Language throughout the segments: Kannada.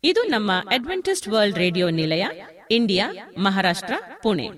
ಇದು ನಮ್ಮ ಅಡ್ವೆಂಟಿಸ್ಟ್ ವರ್ಲ್ಡ್ ರೇಡಿಯೋ ನಿಲಯ ಇಂಡಿಯಾ ಮಹಾರಾಷ್ಟ್ರ ಪುಣೆ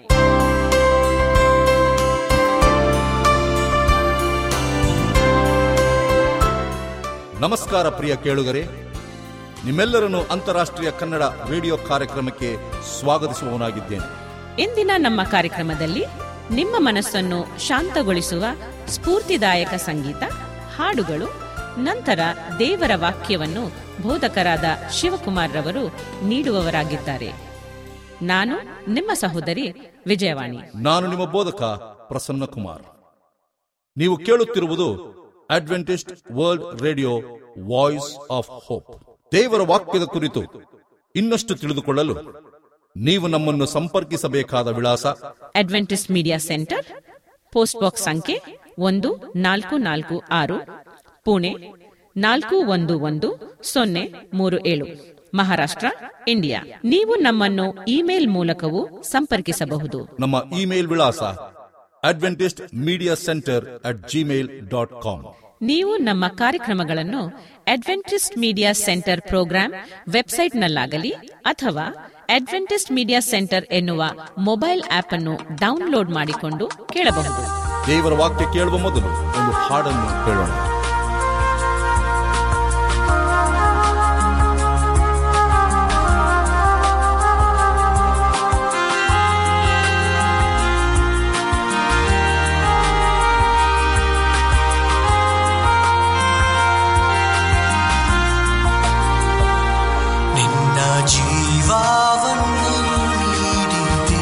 ನಮಸ್ಕಾರ ಪ್ರಿಯ ಕೇಳುಗರೆ ನಿಮ್ಮೆಲ್ಲರನ್ನು ಅಂತಾರಾಷ್ಟ್ರೀಯ ಕನ್ನಡ ರೇಡಿಯೋ ಕಾರ್ಯಕ್ರಮಕ್ಕೆ ಸ್ವಾಗತಿಸುವವನಾಗಿದ್ದೇನೆ ಇಂದಿನ ನಮ್ಮ ಕಾರ್ಯಕ್ರಮದಲ್ಲಿ ನಿಮ್ಮ ಮನಸ್ಸನ್ನು ಶಾಂತಗೊಳಿಸುವ ಸ್ಫೂರ್ತಿದಾಯಕ ಸಂಗೀತ ಹಾಡುಗಳು ನಂತರ ದೇವರ ವಾಕ್ಯವನ್ನು ಬೋಧಕರಾದ ಶಿವಕುಮಾರ್ ರವರು ನೀಡುವವರಾಗಿದ್ದಾರೆ ನಾನು ನಿಮ್ಮ ಸಹೋದರಿ ವಿಜಯವಾಣಿ ನಾನು ನಿಮ್ಮ ಬೋಧಕ ಪ್ರಸನ್ನ ಕುಮಾರ್ ನೀವು ಕೇಳುತ್ತಿರುವುದು Adventist World Radio Voice of Hope ದೇವರ ವಾಕ್ಯದ ಕುರಿತು ಇನ್ನಷ್ಟು ತಿಳಿದುಕೊಳ್ಳಲು ನೀವು ನಮ್ಮನ್ನು ಸಂಪರ್ಕಿಸಬೇಕಾದ ವಿಳಾಸ Adventist Media Centre post box ಸಂಖ್ಯೆ ಒಂದು ನಾಲ್ಕು ನಾಲ್ಕು ಆರು ಪುಣೆ ನಾಲ್ಕು ಒಂದು ಒಂದು ಸೊನ್ನೆ ಮೂರು ಏಳು ಮಹಾರಾಷ್ಟ್ರ ಇಂಡಿಯಾ ನೀವು ನಮ್ಮನ್ನು ಇಮೇಲ್ ಮೂಲಕವೂ ಸಂಪರ್ಕಿಸಬಹುದು ನಮ್ಮ ಇಮೇಲ್ ವಿಳಾಸ Adventist Media Centre at Gmail dot com ನೀವು ನಮ್ಮ ಕಾರ್ಯಕ್ರಮಗಳನ್ನು ಅಡ್ವೆಂಟಿಸ್ಟ್ ಮೀಡಿಯಾ ಸೆಂಟರ್ ಪ್ರೋಗ್ರಾಂ ವೆಬ್ಸೈಟ್ನಲ್ಲಾಗಲಿ ಅಥವಾ ಅಡ್ವೆಂಟಿಸ್ಟ್ ಮೀಡಿಯಾ ಸೆಂಟರ್ ಎನ್ನುವ ಮೊಬೈಲ್ ಆಪ್ ಅನ್ನು ಡೌನ್ಲೋಡ್ ಮಾಡಿಕೊಂಡು ಕೇಳಬಹುದು ದೇವರ ವಾಕ್ಯ ಕೇಳುವ ಮೊದಲು ಒಂದು ಹಾಡನ್ನು ಕೇಳೋಣ ನಿನ್ನ ಜೀವವನ್ನು ನೀಡಿದೆ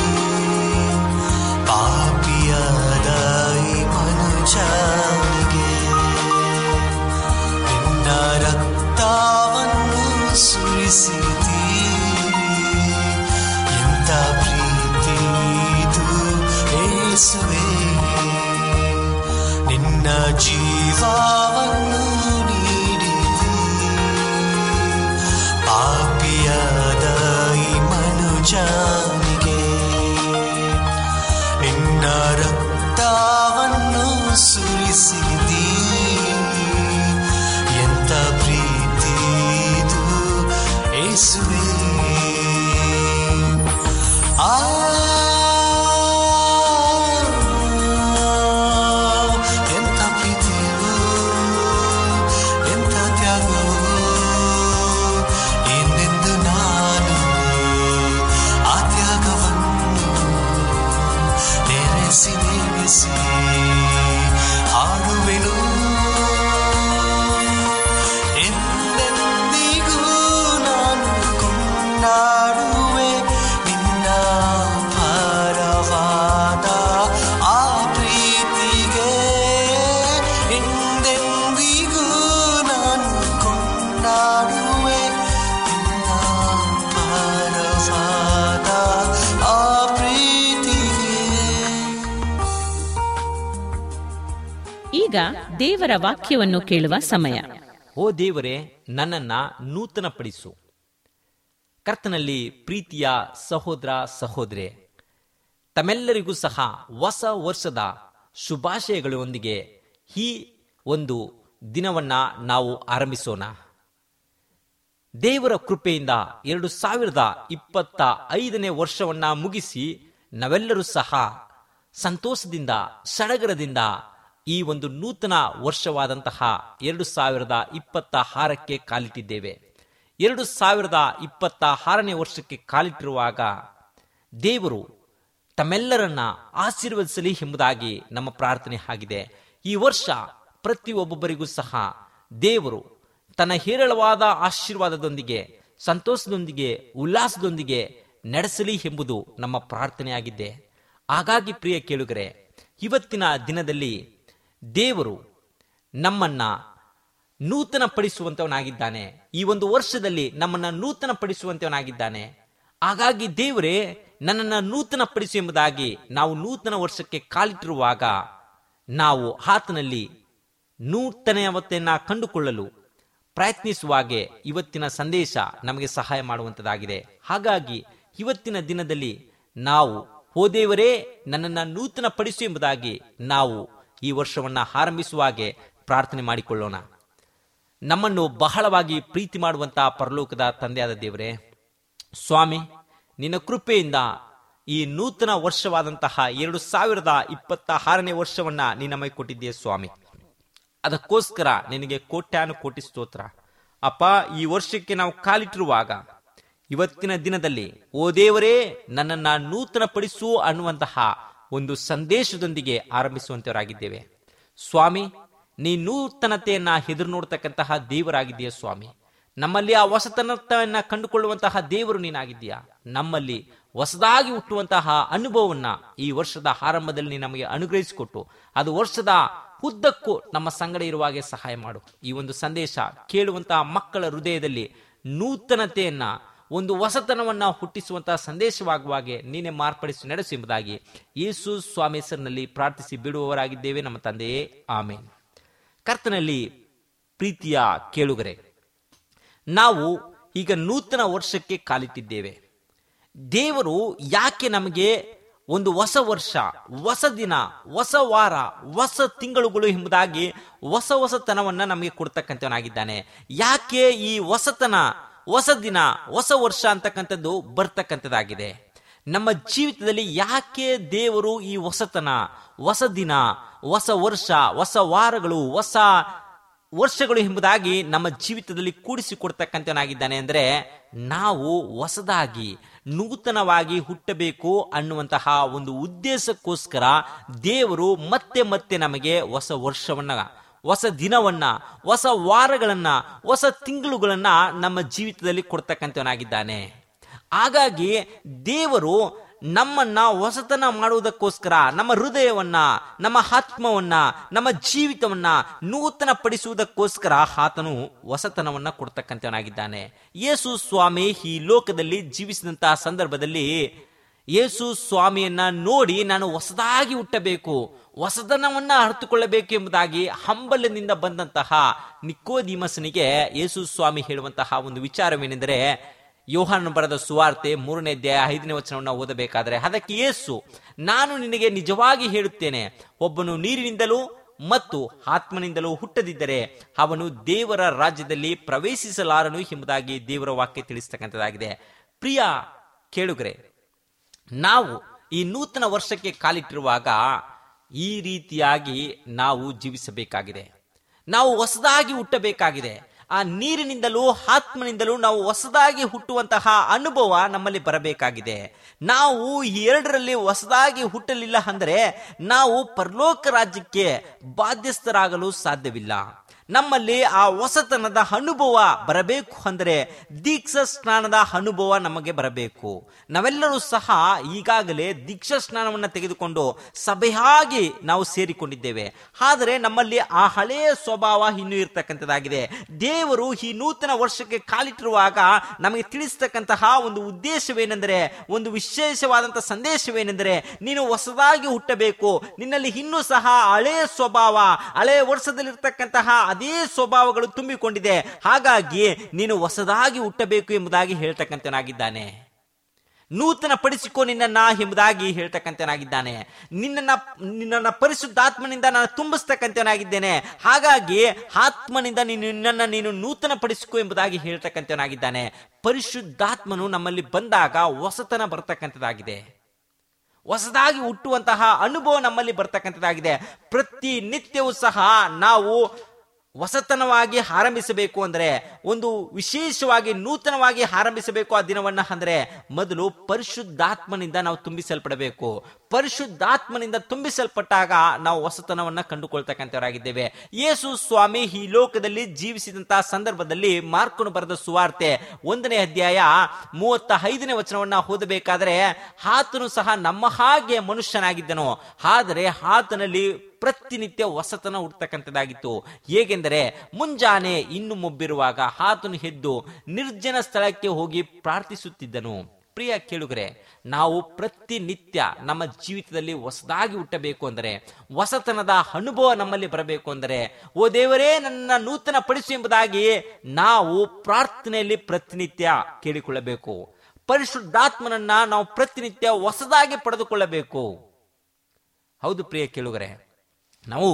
ಪಾಪಿಯಾದ ಈ ಮನುಜನಿಗೆ ನಿನ್ನ ರಕ್ತವನ್ನು ಸುರಿಸಿದಿ ಎಂತ ಪ್ರೀತಿ ಇದು ಏಸುವೆ ನಿನ್ನ ಜೀವವನ್ನು ನೀಡಿದೆ ಪಾಪಿಯಾದ ಈ ಮನುಜನಿಗೆ ನಿನ್ನ ರಕ್ತವನ್ನು ಸುರಿಸಿದಿ ಎಂತ ಪ್ರೀತಿ ಇದು ಏಸುವೆ ಆ ಎಂತ ಪ್ರೀತಿಯು ಎಂತ ತ್ಯಾಗವು ಎಂದೆಂದು ನಾನು ಆ ತ್ಯಾಗವನ್ನು ನೆನೆಸಿ ನೆನೆಸಿ ಹಾಡುವೆನು ಎಂದೆಂದಿಗೂ ನಾನು ಕೊಂಡಾಡುವೆ ನಿನ್ನ ಭಾರವಾದ ಆ ಪ್ರೀತಿಗೆ ಎಂದೆಂದಿಗೂ ನಾನು ಕೊಂಡಾಡುವೆ ನಿನ್ನ ಭಾರವಾದ ಆ ಪ್ರೀತಿಗೆ ಈಗ ದೇವರ ವಾಕ್ಯವನ್ನು ಕೇಳುವ ಸಮಯ ಓ ದೇವರೇ ನನ್ನನ್ನ ನೂತನಪಡಿಸು ಕರ್ತನಲ್ಲಿ ಪ್ರೀತಿಯ ಸಹೋದರ ಸಹೋದರೆ ತಮ್ಮೆಲ್ಲರಿಗೂ ಸಹ ಹೊಸ ವರ್ಷದ ಶುಭಾಶಯಗಳೊಂದಿಗೆ ಈ ಒಂದು ದಿನವನ್ನ ನಾವು ಆರಂಭಿಸೋಣ ದೇವರ ಕೃಪೆಯಿಂದ ಎರಡು ಸಾವಿರದ ಇಪ್ಪತ್ತ ಐದನೇ ವರ್ಷವನ್ನ ಮುಗಿಸಿ ನಾವೆಲ್ಲರೂ ಸಹ ಸಂತೋಷದಿಂದ ಸಡಗರದಿಂದ ಈ ಒಂದು ನೂತನ ವರ್ಷವಾದಂತಹ ಎರಡು ಸಾವಿರದ ಇಪ್ಪತ್ತ ಆರಕ್ಕೆ ಕಾಲಿಟ್ಟಿದ್ದೇವೆ ಎರಡು ಸಾವಿರದ ಇಪ್ಪತ್ತ ಆರನೇ ವರ್ಷಕ್ಕೆ ಕಾಲಿಟ್ಟಿರುವಾಗ ದೇವರು ತಮ್ಮೆಲ್ಲರನ್ನ ಆಶೀರ್ವದಿಸಲಿ ಎಂಬುದಾಗಿ ನಮ್ಮ ಪ್ರಾರ್ಥನೆ ಆಗಿದೆ ಈ ವರ್ಷ ಪ್ರತಿಯೊಬ್ಬೊಬ್ಬರಿಗೂ ಸಹ ದೇವರು ತನ್ನ ಹೇರಳವಾದ ಆಶೀರ್ವಾದದೊಂದಿಗೆ ಸಂತೋಷದೊಂದಿಗೆ ಉಲ್ಲಾಸದೊಂದಿಗೆ ನಡೆಸಲಿ ಎಂಬುದು ನಮ್ಮ ಪ್ರಾರ್ಥನೆಯಾಗಿದೆ ಹಾಗಾಗಿ ಪ್ರಿಯ ಕೇಳುಗರೆ ಇವತ್ತಿನ ದಿನದಲ್ಲಿ ದೇವರು ನಮ್ಮನ್ನ ನೂತನ ಪಡಿಸುವಂತವನಾಗಿದ್ದಾನೆ ಈ ಒಂದು ವರ್ಷದಲ್ಲಿ ನಮ್ಮನ್ನ ನೂತನ ಪಡಿಸುವಂತವನಾಗಿದ್ದಾನೆ ಹಾಗಾಗಿ ದೇವರೇ ನನ್ನನ್ನ ನೂತನ ಪಡಿಸು ಎಂಬುದಾಗಿ ನಾವು ನೂತನ ವರ್ಷಕ್ಕೆ ಕಾಲಿಟ್ಟಿರುವಾಗ ನಾವು ಆತನಲ್ಲಿ ನೂತನವತೆಯನ್ನ ಕಂಡುಕೊಳ್ಳಲು ಪ್ರಯತ್ನಿಸುವಾಗೆ ಇವತ್ತಿನ ಸಂದೇಶ ನಮಗೆ ಸಹಾಯ ಮಾಡುವಂತದಾಗಿದೆ ಹಾಗಾಗಿ ಇವತ್ತಿನ ದಿನದಲ್ಲಿ ನಾವು ಓ ದೇವರೇ ನನ್ನನ್ನ ನೂತನ ಪಡಿಸು ಎಂಬುದಾಗಿ ನಾವು ಈ ವರ್ಷವನ್ನ ಆರಂಭಿಸುವಾಗೆ ಪ್ರಾರ್ಥನೆ ಮಾಡಿಕೊಳ್ಳೋಣ ನಮ್ಮನ್ನು ಬಹಳವಾಗಿ ಪ್ರೀತಿ ಮಾಡುವಂತಹ ಪರಲೋಕದ ತಂದೆಯಾದ ದೇವರೇ ಸ್ವಾಮಿ ನಿನ್ನ ಕೃಪೆಯಿಂದ ಈ ನೂತನ ವರ್ಷವಾದಂತಹ ಎರಡು ಸಾವಿರದ ಇಪ್ಪತ್ತ ಆರನೇ ವರ್ಷವನ್ನ ನೀ ನಮಗೆ ಕೊಟ್ಟಿದ್ದೀಯ ಸ್ವಾಮಿ ಅದಕ್ಕೋಸ್ಕರ ನಿನಗೆ ಕೋಟ್ಯಾನು ಕೋಟಿ ಸ್ತೋತ್ರ ಅಪ್ಪ ಈ ವರ್ಷಕ್ಕೆ ನಾವು ಕಾಲಿಟ್ಟಿರುವಾಗ ಇವತ್ತಿನ ದಿನದಲ್ಲಿ ಓ ದೇವರೇ ನನ್ನನ್ನ ನೂತನ ಪಡಿಸು ಅನ್ನುವಂತಹ ಒಂದು ಸಂದೇಶದೊಂದಿಗೆ ಆರಂಭಿಸುವಂತವರಾಗಿದ್ದೇವೆ ಸ್ವಾಮಿ ನೀ ನೂತನತೆಯನ್ನ ಎದುರು ನೋಡ್ತಕ್ಕಂತಹ ದೇವರಾಗಿದ್ದೀಯ ಸ್ವಾಮಿ ನಮ್ಮಲ್ಲಿ ಆ ಹೊಸತನತೆಯನ್ನ ಕಂಡುಕೊಳ್ಳುವಂತಹ ದೇವರು ನೀನಾಗಿದ್ದೀಯಾ ನಮ್ಮಲ್ಲಿ ಹೊಸದಾಗಿ ಹುಟ್ಟುವಂತಹ ಅನುಭವವನ್ನ ಈ ವರ್ಷದ ಆರಂಭದಲ್ಲಿ ನೀ ನಮಗೆ ಅನುಗ್ರಹಿಸಿಕೊಟ್ಟು ಅದು ವರ್ಷದ ಉದ್ದಕ್ಕೂ ನಮ್ಮ ಸಂಗಡ ಇರುವಾಗೆ ಸಹಾಯ ಮಾಡು ಈ ಒಂದು ಸಂದೇಶ ಕೇಳುವಂತಹ ಮಕ್ಕಳ ಹೃದಯದಲ್ಲಿ ನೂತನತೆಯನ್ನ ಒಂದು ಹೊಸತನವನ್ನ ಹುಟ್ಟಿಸುವಂತಹ ಸಂದೇಶವಾಗುವಾಗೆ ನೀನೆ ಮಾರ್ಪಡಿಸಿ ನಡೆಸು ಎಂಬುದಾಗಿ ಯೇಸು ಸ್ವಾಮಿ ಹೆಸರಿನಲ್ಲಿ ಪ್ರಾರ್ಥಿಸಿ ಬಿಡುವವರಾಗಿದ್ದೇವೆ ನಮ್ಮ ತಂದೆಯೇ ಆಮೇನ್ ಕರ್ತನಲ್ಲಿ ಪ್ರೀತಿಯ ಕೇಳುಗರೆ ನಾವು ಈಗ ನೂತನ ವರ್ಷಕ್ಕೆ ಕಾಲಿಟ್ಟಿದ್ದೇವೆ ದೇವರು ಯಾಕೆ ನಮಗೆ ಒಂದು ಹೊಸ ವರ್ಷ ಹೊಸ ದಿನ ಹೊಸ ವಾರ ಹೊಸ ತಿಂಗಳುಗಳು ಎಂಬುದಾಗಿ ಹೊಸ ಹೊಸತನವನ್ನ ನಮಗೆ ಕೊಡ್ತಕ್ಕಂಥವನಾಗಿದ್ದಾನೆ ಯಾಕೆ ಈ ಹೊಸತನ ಹೊಸ ದಿನ ಹೊಸ ವರ್ಷ ಅಂತಕ್ಕಂಥದ್ದು ಬರ್ತಕ್ಕಂಥದ್ದಾಗಿದೆ ನಮ್ಮ ಜೀವಿತದಲ್ಲಿ ಯಾಕೆ ದೇವರು ಈ ಹೊಸತನ ಹೊಸ ದಿನ ಹೊಸ ವರ್ಷ ಹೊಸ ವಾರಗಳು ಹೊಸ ವರ್ಷಗಳು ಎಂಬುದಾಗಿ ನಮ್ಮ ಜೀವಿತದಲ್ಲಿ ಕೂಡಿಸಿಕೊಡ್ತಕ್ಕಂಥವನಾಗಿದ್ದಾನೆ ಅಂದ್ರೆ ನಾವು ಹೊಸದಾಗಿ ನೂತನವಾಗಿ ಹುಟ್ಟಬೇಕು ಅನ್ನುವಂತಹ ಒಂದು ಉದ್ದೇಶಕ್ಕೋಸ್ಕರ ದೇವರು ಮತ್ತೆ ಮತ್ತೆ ನಮಗೆ ಹೊಸ ವರ್ಷವನ್ನ ಹೊಸ ದಿನವನ್ನ ಹೊಸ ವಾರಗಳನ್ನ ಹೊಸ ತಿಂಗಳುಗಳನ್ನ ನಮ್ಮ ಜೀವಿತದಲ್ಲಿ ಕೊಡ್ತಕ್ಕಂಥವನಾಗಿದ್ದಾನೆ ಹಾಗಾಗಿ ದೇವರು ನಮ್ಮನ್ನ ಹೊಸತನ ಮಾಡುವುದಕ್ಕೋಸ್ಕರ ನಮ್ಮ ಹೃದಯವನ್ನ ನಮ್ಮ ಆತ್ಮವನ್ನ ನಮ್ಮ ಜೀವಿತವನ್ನ ನೂತನ ಪಡಿಸುವುದಕ್ಕೋಸ್ಕರ ಆತನು ಹೊಸತನವನ್ನ ಕೊಡ್ತಕ್ಕಂಥವನಾಗಿದ್ದಾನೆ ಯೇಸು ಸ್ವಾಮಿ ಈ ಲೋಕದಲ್ಲಿ ಜೀವಿಸಿದಂತಹ ಸಂದರ್ಭದಲ್ಲಿ ಯೇಸು ಸ್ವಾಮಿಯನ್ನ ನೋಡಿ ನಾನು ಹೊಸದಾಗಿ ಹುಟ್ಟಬೇಕು ಹೊಸದನವನ್ನ ಅರ್ಥಕೊಳ್ಳಬೇಕು ಎಂಬುದಾಗಿ ಹಂಬಲದಿಂದ ಬಂದಂತಹ ನಿಕೋದಿಮಸನಿಗೆ ಯೇಸು ಸ್ವಾಮಿ ಹೇಳುವಂತಹ ಒಂದು ವಿಚಾರವೇನೆಂದರೆ ಯೋಹಾನ ಬರೆದ ಸುವಾರ್ತೆ ಮೂರನೇ ಅಧ್ಯಾಯ ಐದನೇ ವಚನವನ್ನು ಓದಬೇಕಾದರೆ ಅದಕ್ಕೆ ಯೇಸು ನಾನು ನಿನಗೆ ನಿಜವಾಗಿ ಹೇಳುತ್ತೇನೆ ಒಬ್ಬನು ನೀರಿನಿಂದಲೂ ಮತ್ತು ಆತ್ಮನಿಂದಲೂ ಹುಟ್ಟದಿದ್ದರೆ ಅವನು ದೇವರ ರಾಜ್ಯದಲ್ಲಿ ಪ್ರವೇಶಿಸಲಾರನು ಎಂಬುದಾಗಿ ದೇವರ ವಾಕ್ಯ ತಿಳಿಸ್ತಕ್ಕಂಥದ್ದಾಗಿದೆ ಪ್ರಿಯ ಕೇಳುಗರೆ ನಾವು ಈ ನೂತನ ವರ್ಷಕ್ಕೆ ಕಾಲಿಟ್ಟಿರುವಾಗ ಈ ರೀತಿಯಾಗಿ ನಾವು ಜೀವಿಸಬೇಕಾಗಿದೆ ನಾವು ಹೊಸದಾಗಿ ಹುಟ್ಟಬೇಕಾಗಿದೆ ಆ ನೀರಿನಿಂದಲೂ ಆತ್ಮನಿಂದಲೂ ನಾವು ಹೊಸದಾಗಿ ಹುಟ್ಟುವಂತಹ ಅನುಭವ ನಮ್ಮಲ್ಲಿ ಬರಬೇಕಾಗಿದೆ ನಾವು ಈ ಎರಡರಲ್ಲಿ ಹೊಸದಾಗಿ ಹುಟ್ಟಲಿಲ್ಲ ಅಂದರೆ ನಾವು ಪರಲೋಕ ರಾಜ್ಯಕ್ಕೆ ಬಾಧ್ಯಸ್ಥರಾಗಲು ಸಾಧ್ಯವಿಲ್ಲ ನಮ್ಮಲ್ಲಿ ಆ ಹೊಸತನದ ಅನುಭವ ಬರಬೇಕು ಅಂದರೆ ದೀಕ್ಷಾ ಸ್ನಾನದ ಅನುಭವ ನಮಗೆ ಬರಬೇಕು ನಾವೆಲ್ಲರೂ ಸಹ ಈಗಾಗಲೇ ದೀಕ್ಷಾ ಸ್ನಾನವನ್ನು ತೆಗೆದುಕೊಂಡು ಸಭೆಯಾಗಿ ನಾವು ಸೇರಿಕೊಂಡಿದ್ದೇವೆ ಆದರೆ ನಮ್ಮಲ್ಲಿ ಆ ಹಳೆಯ ಸ್ವಭಾವ ಇನ್ನೂ ಇರ್ತಕ್ಕಂಥದ್ದಾಗಿದೆ ದೇವರು ಈ ನೂತನ ವರ್ಷಕ್ಕೆ ಕಾಲಿಟ್ಟಿರುವಾಗ ನಮಗೆ ತಿಳಿಸ್ತಕ್ಕಂತಹ ಒಂದು ಉದ್ದೇಶವೇನೆಂದರೆ ಒಂದು ವಿಶೇಷವಾದಂತಹ ಸಂದೇಶವೇನೆಂದರೆ ನೀನು ಹೊಸದಾಗಿ ಹುಟ್ಟಬೇಕು ನಿನ್ನಲ್ಲಿ ಇನ್ನೂ ಸಹ ಹಳೆಯ ಸ್ವಭಾವ ಹಳೆಯ ವರ್ಷದಲ್ಲಿರ್ತಕ್ಕಂತಹ ಅದೇ ಸ್ವಭಾವಗಳು ತುಂಬಿಕೊಂಡಿದೆ ಹಾಗಾಗಿ ನೀನು ಹೊಸದಾಗಿ ಹುಟ್ಟಬೇಕು ಎಂಬುದಾಗಿ ಹೇಳ್ತಕ್ಕಂಥನಾಗಿದ್ದಾನೆ ನೂತನ ಪಡಿಸಿಕೋ ನಿನ್ನನ್ನ ಎಂಬುದಾಗಿ ಹೇಳ್ತಕ್ಕಂಥನಾಗಿದ್ದಾನೆ ನಿನ್ನನ್ನ ನಿನ್ನನ್ನ ಪರಿಶುದ್ಧಾತ್ಮನಿಂದ ನಾನು ತುಂಬಿಸ್ತಕ್ಕಂಥವನಾಗಿದ್ದೇನೆ ಹಾಗಾಗಿ ಆತ್ಮನಿಂದ ನೀನು ನಿನ್ನನ್ನ ನೀನು ನೂತನ ಪಡಿಸಿಕೋ ಎಂಬುದಾಗಿ ಹೇಳ್ತಕ್ಕಂಥವನಾಗಿದ್ದಾನೆ ಪರಿಶುದ್ಧಾತ್ಮನು ನಮ್ಮಲ್ಲಿ ಬಂದಾಗ ಹೊಸತನ ಬರ್ತಕ್ಕಂಥದ್ದಾಗಿದೆ ಹೊಸದಾಗಿ ಹುಟ್ಟುವಂತಹ ಅನುಭವ ನಮ್ಮಲ್ಲಿ ಬರ್ತಕ್ಕಂಥದ್ದಾಗಿದೆ ಪ್ರತಿ ನಿತ್ಯವೂ ಸಹ ನಾವು ಹೊಸತನವಾಗಿ ಆರಂಭಿಸಬೇಕು ಅಂದರೆ ಒಂದು ವಿಶೇಷವಾಗಿ ನೂತನವಾಗಿ ಆರಂಭಿಸಬೇಕು ಆ ದಿನವನ್ನ ಅಂದ್ರೆ ಮೊದಲು ಪರಿಶುದ್ಧಾತ್ಮನಿಂದ ನಾವು ತುಂಬಿಸಲ್ಪಡಬೇಕು ಪರಿಶುದ್ಧಾತ್ಮನಿಂದ ತುಂಬಿಸಲ್ಪಟ್ಟಾಗ ನಾವು ಹೊಸತನವನ್ನ ಕಂಡುಕೊಳ್ತಕ್ಕಂಥವರಾಗಿದ್ದೇವೆ ಯೇಸು ಸ್ವಾಮಿ ಈ ಲೋಕದಲ್ಲಿ ಜೀವಿಸಿದಂತಹ ಸಂದರ್ಭದಲ್ಲಿ ಮಾರ್ಕನು ಬರೆದ ಸುವಾರ್ತೆ ಒಂದನೇ ಅಧ್ಯಾಯ ಮೂವತ್ತ ಐದನೇ ವಚನವನ್ನ ಓದಬೇಕಾದ್ರೆ ಆತನು ಸಹ ನಮ್ಮ ಹಾಗೆ ಮನುಷ್ಯನಾಗಿದ್ದನು ಆದರೆ ಆತನಲ್ಲಿ ಪ್ರತಿನಿತ್ಯ ಹೊಸತನ ಹುಡ್ತಕ್ಕಂಥದ್ದಾಗಿತ್ತು ಹೇಗೆಂದರೆ ಮುಂಜಾನೆ ಇನ್ನು ಮೊಬ್ಬಿರುವಾಗ ಆತನು ಎದ್ದು ನಿರ್ಜನ ಸ್ಥಳಕ್ಕೆ ಹೋಗಿ ಪ್ರಾರ್ಥಿಸುತ್ತಿದ್ದನು ಪ್ರಿಯ ಕೇಳುಗರೆ ನಾವು ಪ್ರತಿನಿತ್ಯ ನಮ್ಮ ಜೀವಿತದಲ್ಲಿ ಹೊಸದಾಗಿ ಹುಟ್ಟಬೇಕು ಅಂದರೆ ಹೊಸತನದ ಅನುಭವ ನಮ್ಮಲ್ಲಿ ಬರಬೇಕು ಅಂದರೆ ಓ ದೇವರೇ ನನ್ನ ನೂತನ ಪಡಿಸು ಎಂಬುದಾಗಿ ನಾವು ಪ್ರಾರ್ಥನೆಯಲ್ಲಿ ಪ್ರತಿನಿತ್ಯ ಕೇಳಿಕೊಳ್ಳಬೇಕು ಪರಿಶುದ್ಧಾತ್ಮನನ್ನ ನಾವು ಪ್ರತಿನಿತ್ಯ ಹೊಸದಾಗಿ ಪಡೆದುಕೊಳ್ಳಬೇಕು ಹೌದು ಪ್ರಿಯ ಕೇಳುಗರೆ ನಾವು